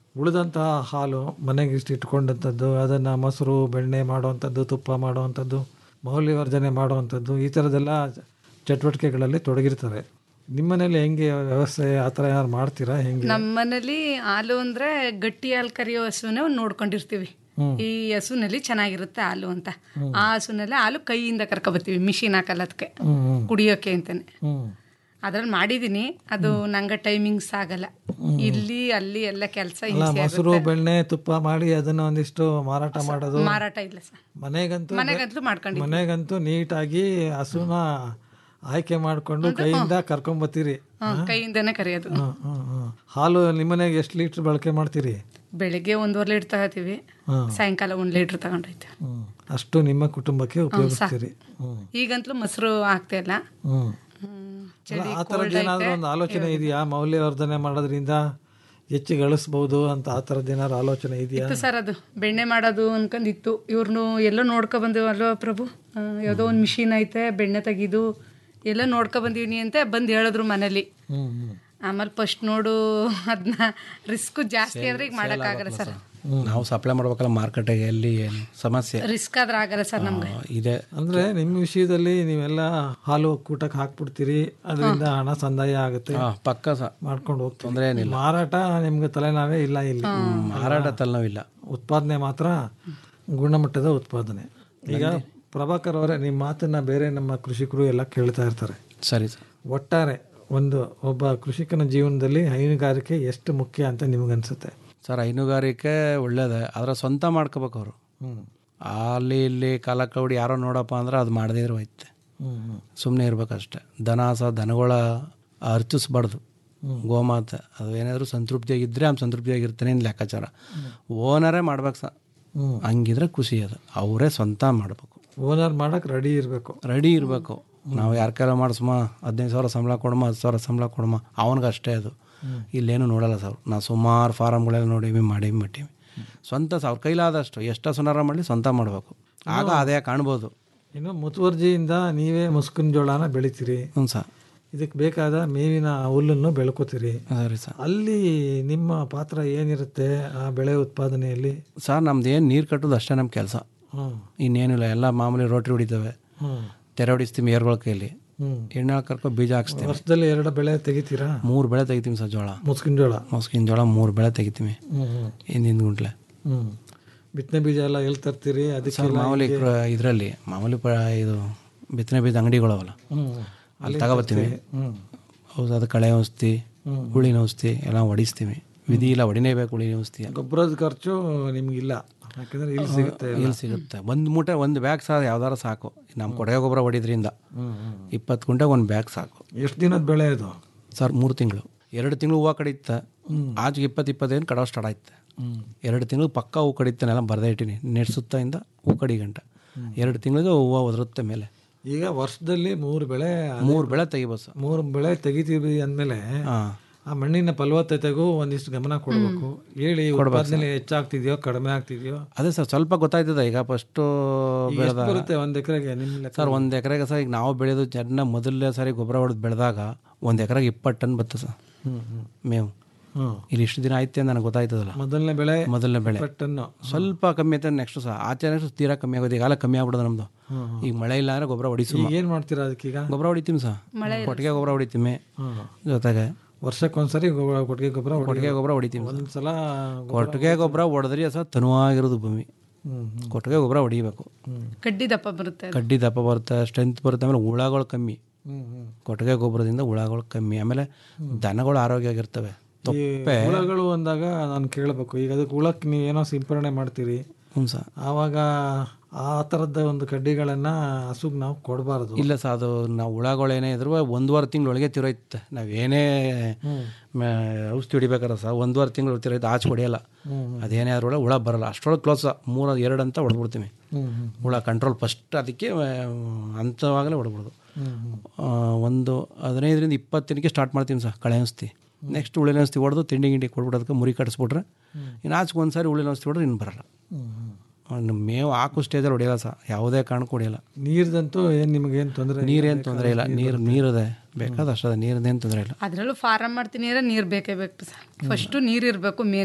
ಉಳಿದಂತಹ ಹಾಲು ಮನೆಗೆ ಇಷ್ಟು ಇಟ್ಕೊಂಡಂಥದ್ದು ಅದನ್ನು ಮೊಸರು ಬೆಣ್ಣೆ ಮಾಡುವಂಥದ್ದು ತುಪ್ಪ ಮಾಡುವಂಥದ್ದು ಮೌಲ್ಯವರ್ಧನೆ ಮಾಡುವಂಥದ್ದು ಈ ಥರದ್ದೆಲ್ಲ ಚಟುವಟಿಕೆಗಳಲ್ಲಿ ತೊಡಗಿರ್ತಾರೆ ನಿಮ್ಮನೇಲಿ ಹೆಂಗೆ ವ್ಯವಸ್ಥೆ ಆ ಥರ ಏನಾದ್ರು ಮಾಡ್ತೀರಾ ಹೆಂಗೆ
ನಮ್ಮ ಮನೇಲಿ ಹಾಲು ಅಂದ್ರೆ ಗಟ್ಟಿ ಹಾಲು ಕರಿಯೋ ಹಸುನೇ ಒಂದು ನೋಡ್ಕೊಂಡಿರ್ತೀವಿ ಈ ಹಸುನಲ್ಲಿ ಚೆನ್ನಾಗಿರುತ್ತೆ ಹಾಲು ಅಂತ ಆ ಹಸುನಲ್ಲಿ ಹಾಲು ಕೈಯಿಂದ ಕರ್ಕೊಬತ್ತೀವಿ ಮಿಷಿನ್ ಹಾಕಲ್ಲ ಅದಕ್ಕೆ ಕುಡಿಯೋಕೆ ಅಂತಾನೆ ಅದ್ರಲ್ಲಿ ಮಾಡಿದೀನಿ ಅದು ನಂಗೆ ಟೈಮಿಂಗ್ಸ್ ಆಗಲ್ಲ ಇಲ್ಲಿ ಅಲ್ಲಿ ಎಲ್ಲ ಕೆಲಸ
ಅಲ್ಲ ಮೊಸರು ಬೆಣ್ಣೆ ತುಪ್ಪ ಮಾಡಿ ಅದನ್ನ ಒಂದಿಷ್ಟು ಮಾರಾಟ ಮಾಡೋದು
ಮಾರಾಟ ಇಲ್ಲ ಸರ್
ಮನೆಗಂತೂ
ಮನೆಗಂತೂ ಮಾಡ್ಕೊಂಡಿದ್ದೀನಿ
ಮನೆಗಂತೂ ನೀಟಾಗಿ ಹಸುನ ಆಯ್ಕೆ ಮಾಡಿಕೊಂಡು ಕೈಯಿಂದ ಕರ್ಕೊಂಬತ್ತೀರಿ
ಹ್ಮ್, ಕೈಯಿಂದನೇ ಕರಿಯೋದು
ಹ್ಮ್, ಹ್ಮ್, ಹ್ಮ್. ಹಾಲು ನಿಮ್ಮನೆಗೆ ಎಷ್ಟು ಲೀಟ್ರ್ ಬಳಕೆ ಮಾಡ್ತೀರಿ
ಬೆಳಿಗ್ಗೆ ಒಂದೂವರೆ ಲೀಟರ್ ತಗೋತೀವಿ
ಹ್ಮ್.
ಸಾಯಂಕಾಲ ಒಂದ್ ಲೀಟರ್ ತಗೊಂಡೈತೆ
ಹ್ಮ್. ಅಷ್ಟು ನಿಮ್ಮ ಕುಟುಂಬಕ್ಕೆ ಉಪಯೋಗಿಸ್ತೀರಿ ಹ್ಮ್
ಈಗಂತಲೂ ಮೊಸರು ಆಗ್ತಾ ಇಲ್ಲ
ಹ್ಮ್
ಹ್ಮ್,
ಅಲ್ಲ,
ಚಳಿ
ಆ ಥರದ್ದು ಏನಾದರೂ ಒಂದು ಆಲೋಚನೆ ಇದೆಯಾ ಮೌಲ್ಯವರ್ಧನೆ ಮಾಡೋದ್ರಿಂದ ಹೆಚ್ಚು ಗಳಿಸ್ಬೋದು ಅಂತ ಆ ಥರದ್ದು ಏನಾದ್ರು ಆಲೋಚನೆ ಇದೆಯಾ
ಇತ್ತು ಸರ್ ಅದು ಬೆಣ್ಣೆ ಮಾಡೋದು ಅನ್ಕೊಂಡಿತ್ತು ಇವ್ರನ್ನು ಎಲ್ಲೋ ನೋಡ್ಕೊ ಬಂದೇವು ಅಲ್ವಾ ಪ್ರಭು ಆ, ಯಾವುದೋ ಒಂದು ಮಿಷಿನ್ ಐತೆ ಬೆಣ್ಣೆ ತೆಗಿದು ಎಲ್ಲ ನೋಡ್ಕೊ ಬಂದೀನಿ ಅಂತ ಬಂದು ಹೇಳಿದ್ರು ಮನೇಲಿ
ಹ್ಮ್ ಹ್ಮ್
ಆಮೇಲೆ ಫಸ್ಟ್ ನೋಡು ಅದನ್ನ ರಿಸ್ಕ್ ಜಾಸ್ತಿ ಆದ್ರೆ ಈಗ ಮಾಡೋಕ್ಕಾಗಲ್ಲ ಸರ್
ನಾವು ಸಪ್ಲೈ ಮಾಡ್ಬೇಕಲ್ಲ ಮಾರ್ಕೆಟಿಗೆ ಎಲ್ಲಿ ಏನು ಸಮಸ್ಯೆ
ರಿಸ್ಕ್ ಆದ್ರೆ ಆಗಲ್ಲ ಸರ್ ನಮ್ಗೆ
ಇದೆ
ಅಂದ್ರೆ ನಿಮ್ಮ ವಿಷಯದಲ್ಲಿ ನೀವೆಲ್ಲ ಹಾಲು ಒಕ್ಕೂಟಕ್ಕೆ ಹಾಕ್ಬಿಡ್ತೀರಿ ಅದರಿಂದ ಹಣ ಸಂದಾಯ ಆಗುತ್ತೆ
ಹಾ, ಪಕ್ಕ ಸ
ಮಾಡ್ಕೊಂಡು ಹೋಗ್ತೀವಿ
ತೊಂದರೆ ಏನಿಲ್ಲ
ಮಾರಾಟ ನಿಮ್ಗೆ ತಲೆನಾವೇ ಇಲ್ಲ ಇಲ್ಲಿ
ಮಾರಾಟ ತಲೆನೋವಿಲ್ಲ
ಉತ್ಪಾದನೆ ಮಾತ್ರ ಗುಣಮಟ್ಟದ ಉತ್ಪಾದನೆ ಈಗ ಪ್ರಭಾಕರ್ ಅವರೇ ನಿಮ್ಮ ಮಾತನ್ನ ಬೇರೆ ನಮ್ಮ ಕೃಷಿಕರು ಎಲ್ಲ ಕೇಳ್ತಾ ಇರ್ತಾರೆ
ಸರಿ ಸರ್
ಒಟ್ಟಾರೆ ಒಂದು ಒಬ್ಬ ಕೃಷಿಕನ ಜೀವನದಲ್ಲಿ ಹೈನುಗಾರಿಕೆ ಎಷ್ಟು ಮುಖ್ಯ ಅಂತ ನಿಮ್ಗನ್ಸುತ್ತೆ
ಸರ್ ಹೈನುಗಾರಿಕೆ ಒಳ್ಳೇದೇ ಆದರೆ ಸ್ವಂತ ಮಾಡ್ಕೋಬೇಕು ಅವರು
ಹ್ಮ್
ಅಲ್ಲಿ ಇಲ್ಲಿ ಕಾಲ ಕೌಡಿ ಯಾರೋ ನೋಡಪ್ಪ ಅಂದ್ರೆ ಅದು ಮಾಡದೇ ಇರೋ ಹೋಯ್ತೆ
ಹ್ಮ್ ಹ್ಮ್
ಸುಮ್ಮನೆ ಇರ್ಬೇಕಷ್ಟೆ ದನ ಸಹ ದನಗಳ ಅರ್ಚಿಸ್ಬಾರ್ದು ಗೋಮಾತೆ ಅದು ಏನಾದರೂ ಸಂತೃಪ್ತಿಯಾಗಿದ್ದರೆ ಅವ್ನು ಸಂತೃಪ್ತಿಯಾಗಿರ್ತಾನೆ ಅಂತ ಲೆಕ್ಕಾಚಾರ ಓನರೇ ಮಾಡ್ಬೇಕು ಸಹ
ಹ್ಮ್.
ಹಂಗಿದ್ರೆ ಖುಷಿ ಅದು ಅವರೇ ಸ್ವಂತ ಮಾಡಬೇಕು
ಓನರ್ ಮಾಡಕ್ ರೆಡಿ ಇರಬೇಕು
ರೆಡಿ ಇರಬೇಕು ನಾವು ಯಾರ ಕೈಲ ಮಾಡಿಸ್ಮ ಹದಿನೈದು ಸಾವಿರ ಸಂಬಳ ಕೊಡಮ್ಮ ಹತ್ತು ಸಾವಿರ ಸಂಬಳ ಕೊಡಮ್ಮ ಅವನಿಗೆ ಅಷ್ಟೇ ಅದು ಇಲ್ಲೇನು ನೋಡಲ್ಲ ಸರ್ ನಾವು ಸುಮಾರು ಫಾರಮ್ಗಳೆಲ್ಲ ನೋಡೀವಿ ಮಾಡೀವಿ ಮಟ್ಟೀವಿ ಸ್ವಂತ ಸ- ಅವ್ರ ಕೈಲಾದಷ್ಟು ಎಷ್ಟು ಸುನಾರ ಮಾಡಲಿ ಸ್ವಂತ ಮಾಡಬೇಕು ಆಗ ಅದೇ ಕಾಣ್ಬೋದು
ಇನ್ನು ಮುತುವರ್ಜಿಯಿಂದ ನೀವೇ ಮುಸ್ಕಿನ ಜೋಳನ ಬೆಳಿತೀರಿ
ಹ್ಞೂ ಸರ್
ಇದಕ್ಕೆ ಬೇಕಾದ ಮೇವಿನ ಹುಲ್ಲನ್ನು ಬೆಳ್ಕೋತೀರಿ
ಸರಿ ಸರ್
ಅಲ್ಲಿ ನಿಮ್ಮ ಪಾತ್ರ ಏನಿರುತ್ತೆ ಆ ಬೆಳೆ ಉತ್ಪಾದನೆಯಲ್ಲಿ
ಸರ್ ನಮ್ದು ಏನು ನೀರು ಕಟ್ಟೋದು ಅಷ್ಟೇ ನಮ್ಮ ಕೆಲಸ
ಹ್ಮ್
ಇನ್ನೇನಿಲ್ಲ ಎಲ್ಲ ಮಾಮೂಲಿ ರೋಟ್ರಿ ಹೊಡಿತೇವೆ
ಹ್ಮ್
ತೆರೆ ಹೊಡಿಸ್ತೀವಿ ಏರ್ಗಳ ಕೈಲಿ
ಹ್ಮ್
ಎಣ್ಣೆ ಕರ್ಕೊ ಬೀಜ ಹಾಕ್ಸ್ತೀವಿ
ವರ್ಷದಲ್ಲಿ ಎರಡು ಬೆಳೆ ತೆಗಿತೀರಾ
ಮೂರು ಬೆಳೆ ತೆಗಿತೀವಿ ಸರ್ ಜೋಳ
ಮುಸ್ಕಿನ ಜೋಳ
ಮೊಸ್ಕಿನ ಜೋಳ ಮೂರು ಬೆಳೆ ತೆಗಿತೀವಿ
ಹ್ಮ್ ಹ್ಮ್
ಹಿಂದಿನ ಗುಂಟ್ಲೆ
ಹ್ಮ್ ಬಿತ್ತನೆ ಬೀಜ ಎಲ್ಲ ಎಲ್ಲಿ ತರ್ತೀರಿ ಅದಕ್ಕೆ
ಸರ್ ಮಾಮೂಲಿ ಇದರಲ್ಲಿ ಮಾಮೂಲಿ ಪ ಇದು ಬಿತ್ತನೆ ಬೀಜ ಅಂಗಡಿಗಳವಲ್ಲ
ಹ್ಮ್
ಅಲ್ಲಿ ತಗೋಬತ್ತೀವಿ
ಹ್ಮ್
ಹೌದು ಅದು ಕಳೆ ಔಷಧಿ ಹುಳಿನ ಔಷಧಿ ಎಲ್ಲ ಹೊಡಿಸ್ತೀವಿ ವಿಧಿ ಇಲ್ಲ ಹೊಡಿನೇಬೇಕು ಹುಳಿನ ಔಷಧಿ
ಗೊಬ್ಬರದ ಖರ್ಚು ನಿಮ್ಗಿಲ್ಲ ಯಾಕಂದ್ರೆ ಇಲ್ಲಿ ಸಿಗುತ್ತೆ ಎಲ್ಲ.
ಇಲ್ಲಿ ಸಿಗುತ್ತೆ ಒಂದು ಮೂಟೆ ಒಂದು ಬ್ಯಾಗ್ ಸಹ ಯಾವ್ದಾರ ಸಾಕು ನಮ್ಮ ಕೊಡುಗೆ ಗೊಬ್ಬರ ಹೊಡಿದ್ರಿಂದ
ಹ್ಮ್ ಹ್ಮ್
ಇಪ್ಪತ್ತು ಗುಂಟೆಗೆ ಒಂದು ಬ್ಯಾಗ್ ಸಾಕು
ಎಷ್ಟು ದಿನದ ಬೆಳೆ ಇದು
ಸರ್ ಮೂರು ತಿಂಗಳು ಎರಡು ತಿಂಗಳು ಹೂವು ಕಡಿಯುತ್ತೆ ಆಚೆಗೆ ಇಪ್ಪತ್ತು ಇಪ್ಪತ್ತೈದು ಕಡೋ ಸ್ಟಾರ್ಟ್ ಆಯ್ತು ಎರಡು ತಿಂಗಳು ಪಕ್ಕ ಹೂ ಕಡಿತಾನೆಲ್ಲ ಬರದೇ ಇಟ್ಟಿನಿ ನೆಟ್ ಸುತ್ತದಿಂದ ಹೂ ಕಡಿ ಗಂಟ ಎರಡು ತಿಂಗಳಿಗೆ ಹೂವು ಒದರುತ್ತೆ ಮೇಲೆ
ಈಗ ವರ್ಷದಲ್ಲಿ ಮೂರು ಬೆಳೆ
ಮೂರು ಬೆಳೆ ತೆಗಿಬೋದು ಸರ್
ಮೂರು ಬೆಳೆ ತೆಗಿತೀವಿ ಅಂದಮೇಲೆ
ಹಾಂ
ಆ ಮಣ್ಣಿನ ಫಲವತ್ತತೆಗೂ ಒಂದಿಷ್ಟು ಗಮನ ಕೊಡಬೇಕು ಹೇಳಿ ಉತ್ಪಾದನೆ ಹೆಚ್ಚಾಗ್ತಿದ್ಯೋ ಕಡಿಮೆ ಆಗ್ತಿದ್ಯೋ
ಅದೇ ಸರ್ ಸ್ವಲ್ಪ ಗೊತ್ತಾಯ್ತದ ಈಗ ಫಸ್ಟು
ಈಗ ಎಷ್ಟು ಬರುತ್ತೆ ಒಂದ್ ಎಕರೆಗೆ ನಿಮ್ಮ ಲೆಕ್ಕ
ಸರ್ ಒಂದು ಎಕರೆಗೆ ಸರ್ ಈಗ ನಾವು ಬೆಳೆದು ಚೆನ್ನಾಗಿ ಮೊದಲನೇ ಸಾರಿ ಗೊಬ್ಬರ ಹೊಡೆದು ಬೆಳೆದಾಗ ಒಂದು ಎಕರೆಗೆ ಇಪ್ಪತ್ತು ಟನ್ ಬರ್ತದೆ ಸರ್
ಹ್ಮ್ ಹ್ಮ್
ಮೇವು
ಹ್ಮ್
ಇಲ್ಲಿ ಇಷ್ಟು ದಿನ ಆಯ್ತು ಅಂತ ನನಗೆ ಗೊತ್ತಾಯ್ತದಲ್ಲ
ಮೊದಲನೇ ಬೆಳೆ
ಮೊದಲನೇ ಬೆಳೆ
ಪಟ್ಟನ್ನು
ಸ್ವಲ್ಪ ಕಮ್ಮಿ ಆಯ್ತು ನೆಕ್ಸ್ಟ್ ಸಹ ಆಚೆ ನೆಕ್ಸ್ಟ್ ತೀರಾ ಕಮ್ಮಿ ಆಗೋದು ಈಗಾಲ ಕಮ್ಮಿ ಆಗ್ಬಿಡೋದು ನಮ್ಮದು ಈಗ ಮಳೆ ಇಲ್ಲ ಅಂದ್ರೆ ಗೊಬ್ಬರ ಹೊಡಿಸು
ಈಗ ಏನ್ ಮಾಡ್ತೀರಾ ಅದಕ್ಕೀಗ
ಗೊಬ್ಬರ ಹೊಡಿತೀವಿ ಸರ್ ಕೊಟ್ಟಿಗೆ ಗೊಬ್ಬರ ಹೊಡಿತೀವಿ
ಹ್ಮ್
ಜೊತೆಗೆ
ವರ್ಷಕ್ಕೊಂದ್ಸರಿ ಗೊಬ್ಬರ ಕೊಟ್ಟಿಗೆ ಗೊಬ್ಬರ
ಕೊಟ್ಟಿಗೆ ಗೊಬ್ಬರ ಹೊಡಿತೀವಿ ಸರ್.
ಒಂದ್ಸಲ
ಕೊಟ್ಟಿಗೆ ಗೊಬ್ಬರ ಹೊಡೆದ್ರಿ ಸರ್ ತನುವಾಗಿರೋದು ಭೂಮಿ
ಹ್ಮ್
ಕೊಟ್ಟಿಗೆ ಗೊಬ್ಬರ ಹೊಡಿಬೇಕು
ಕಡ್ಡಿ ದಪ್ಪ ಬರುತ್ತೆ ಅದು.
ಕಡ್ಡಿ ದಪ್ಪ ಬರುತ್ತೆ ಸ್ಟ್ರೆಂತ್ ಬರುತ್ತೆ ಆಮೇಲೆ ಹುಳಗಳು ಕಮ್ಮಿ
ಹ್ಮ್ ಹ್ಮ್
ಕೊಟ್ಟಿಗೆ ಗೊಬ್ಬರದಿಂದ ಹುಳಗಳು ಕಮ್ಮಿ ಆಮೇಲೆ ದನಗಳು ಆರೋಗ್ಯ ಆಗಿರ್ತವೆ ತೊಪ್ಪೆ
ಹುಳಗಳು ಅಂದಾಗ ನಾನು ಕೇಳಬೇಕು ಈಗ ಅದಕ್ಕೆ ಹುಳಕ್ಕೆ ನೀವು ಏನೋ ಸಿಂಪರಣೆ ಮಾಡ್ತೀರಿ
ಹ್ಞೂ ಸರ್
ಆವಾಗ ಆ ಥರದ ಒಂದು ಕಡ್ಡಿಗಳನ್ನ ಹಸುಗ್ ನಾವು ಕೊಡಬಾರ್ದು
ಇಲ್ಲ ಸರ್ ಅದು ನಾವು ಹುಳಗಳೇನೇ ಇದ್ರು ಒಂದೂವರೆ ತಿಂಗಳೊಳಗೆ ತಿರೋಯ್ತೆ ನಾವೇನೇ ಮ- ಔಷಧಿ ಹೊಡಿಬೇಕಾರೆ ಸರ್ ಒಂದೂವರೆ ತಿಂಗಳು ತಿರೋಯ್ತು ಆಚೆ ಹೊಡಿಯಲ್ಲ ಅದೇನೇ ಅದ್ರೊಳಗೆ ಹುಳ ಬರಲ್ಲ ಅಷ್ಟರೊಳಗೆ ಕ್ಲೋಸ್ ಮೂರು ಎರಡು ಅಂತ ಹೊಡೆದ್ಬಿಡ್ತೀವಿ
ಹ್ಮ್ ಹ್ಮ್
ಹುಳ ಕಂಟ್ರೋಲ್ ಫಸ್ಟ್ ಅದಕ್ಕೆ ಆ, ಅಂಥವಾಗಲೇ ಹೊಡ್ಬಿಡೋದು ಆ, ಒಂದು ಹದಿನೈದರಿಂದ ಇಪ್ಪತ್ತು ದಿನಕ್ಕೆ ಸ್ಟಾರ್ಟ್ ಮಾಡ್ತೀವಿ ಸರ್ ಕಳೆ ಔಷಧಿ ನೆಕ್ಸ್ಟ್ ಉಳಿನ ಔಷಧಿ ಹೊಡೆದು ತಿಂಡಿ ಗಿಂಡಿ ಕೊಡ್ಬಿಡೋದಕ್ಕೆ ಮುರಿ ಕಟ್ಸ್ಬಿಟ್ರೆ ಇನ್ನು ಆಚೆಗೆ ಒಂದು ಸಾರಿ ಉಳಿನ ಔಷಧಿ ಹೊಡೆದ್ರೆ ಇನ್ನು ಬರಲ್ಲ
ಹ್ಮ್ ಹ್ಮ್
ಇನ್ನು ಮೇವು ಹಾಕೋ ಸ್ಟೇಜಲ್ಲಿ ಹೊಡಿಯಲ್ಲ ಸರ್ ಯಾವುದೇ ಕಾರಣಕ್ಕೂ ಹೊಡಿಯಲ್ಲ
ನೀರ್ದಂತೂ ಏನು ನಿಮಗೇನು ತೊಂದರೆ
ನೀರೇನು ತೊಂದರೆ ಇಲ್ಲ ನೀರು ನೀರಿದೆ ಬೇಕಾದ ಅಷ್ಟದ ನೀರಿದೇನು ತೊಂದರೆ ಇಲ್ಲ
ಅದ್ರಲ್ಲೂ ಫಾರಂ ಮಾಡ್ತೀನಿ ಅಂದ್ರೆ ನೀರು ಬೇಕೇ ಬೇಕು ಸರ್ ಫಸ್ಟು ನೀರು ಇರಬೇಕು ಮೇನು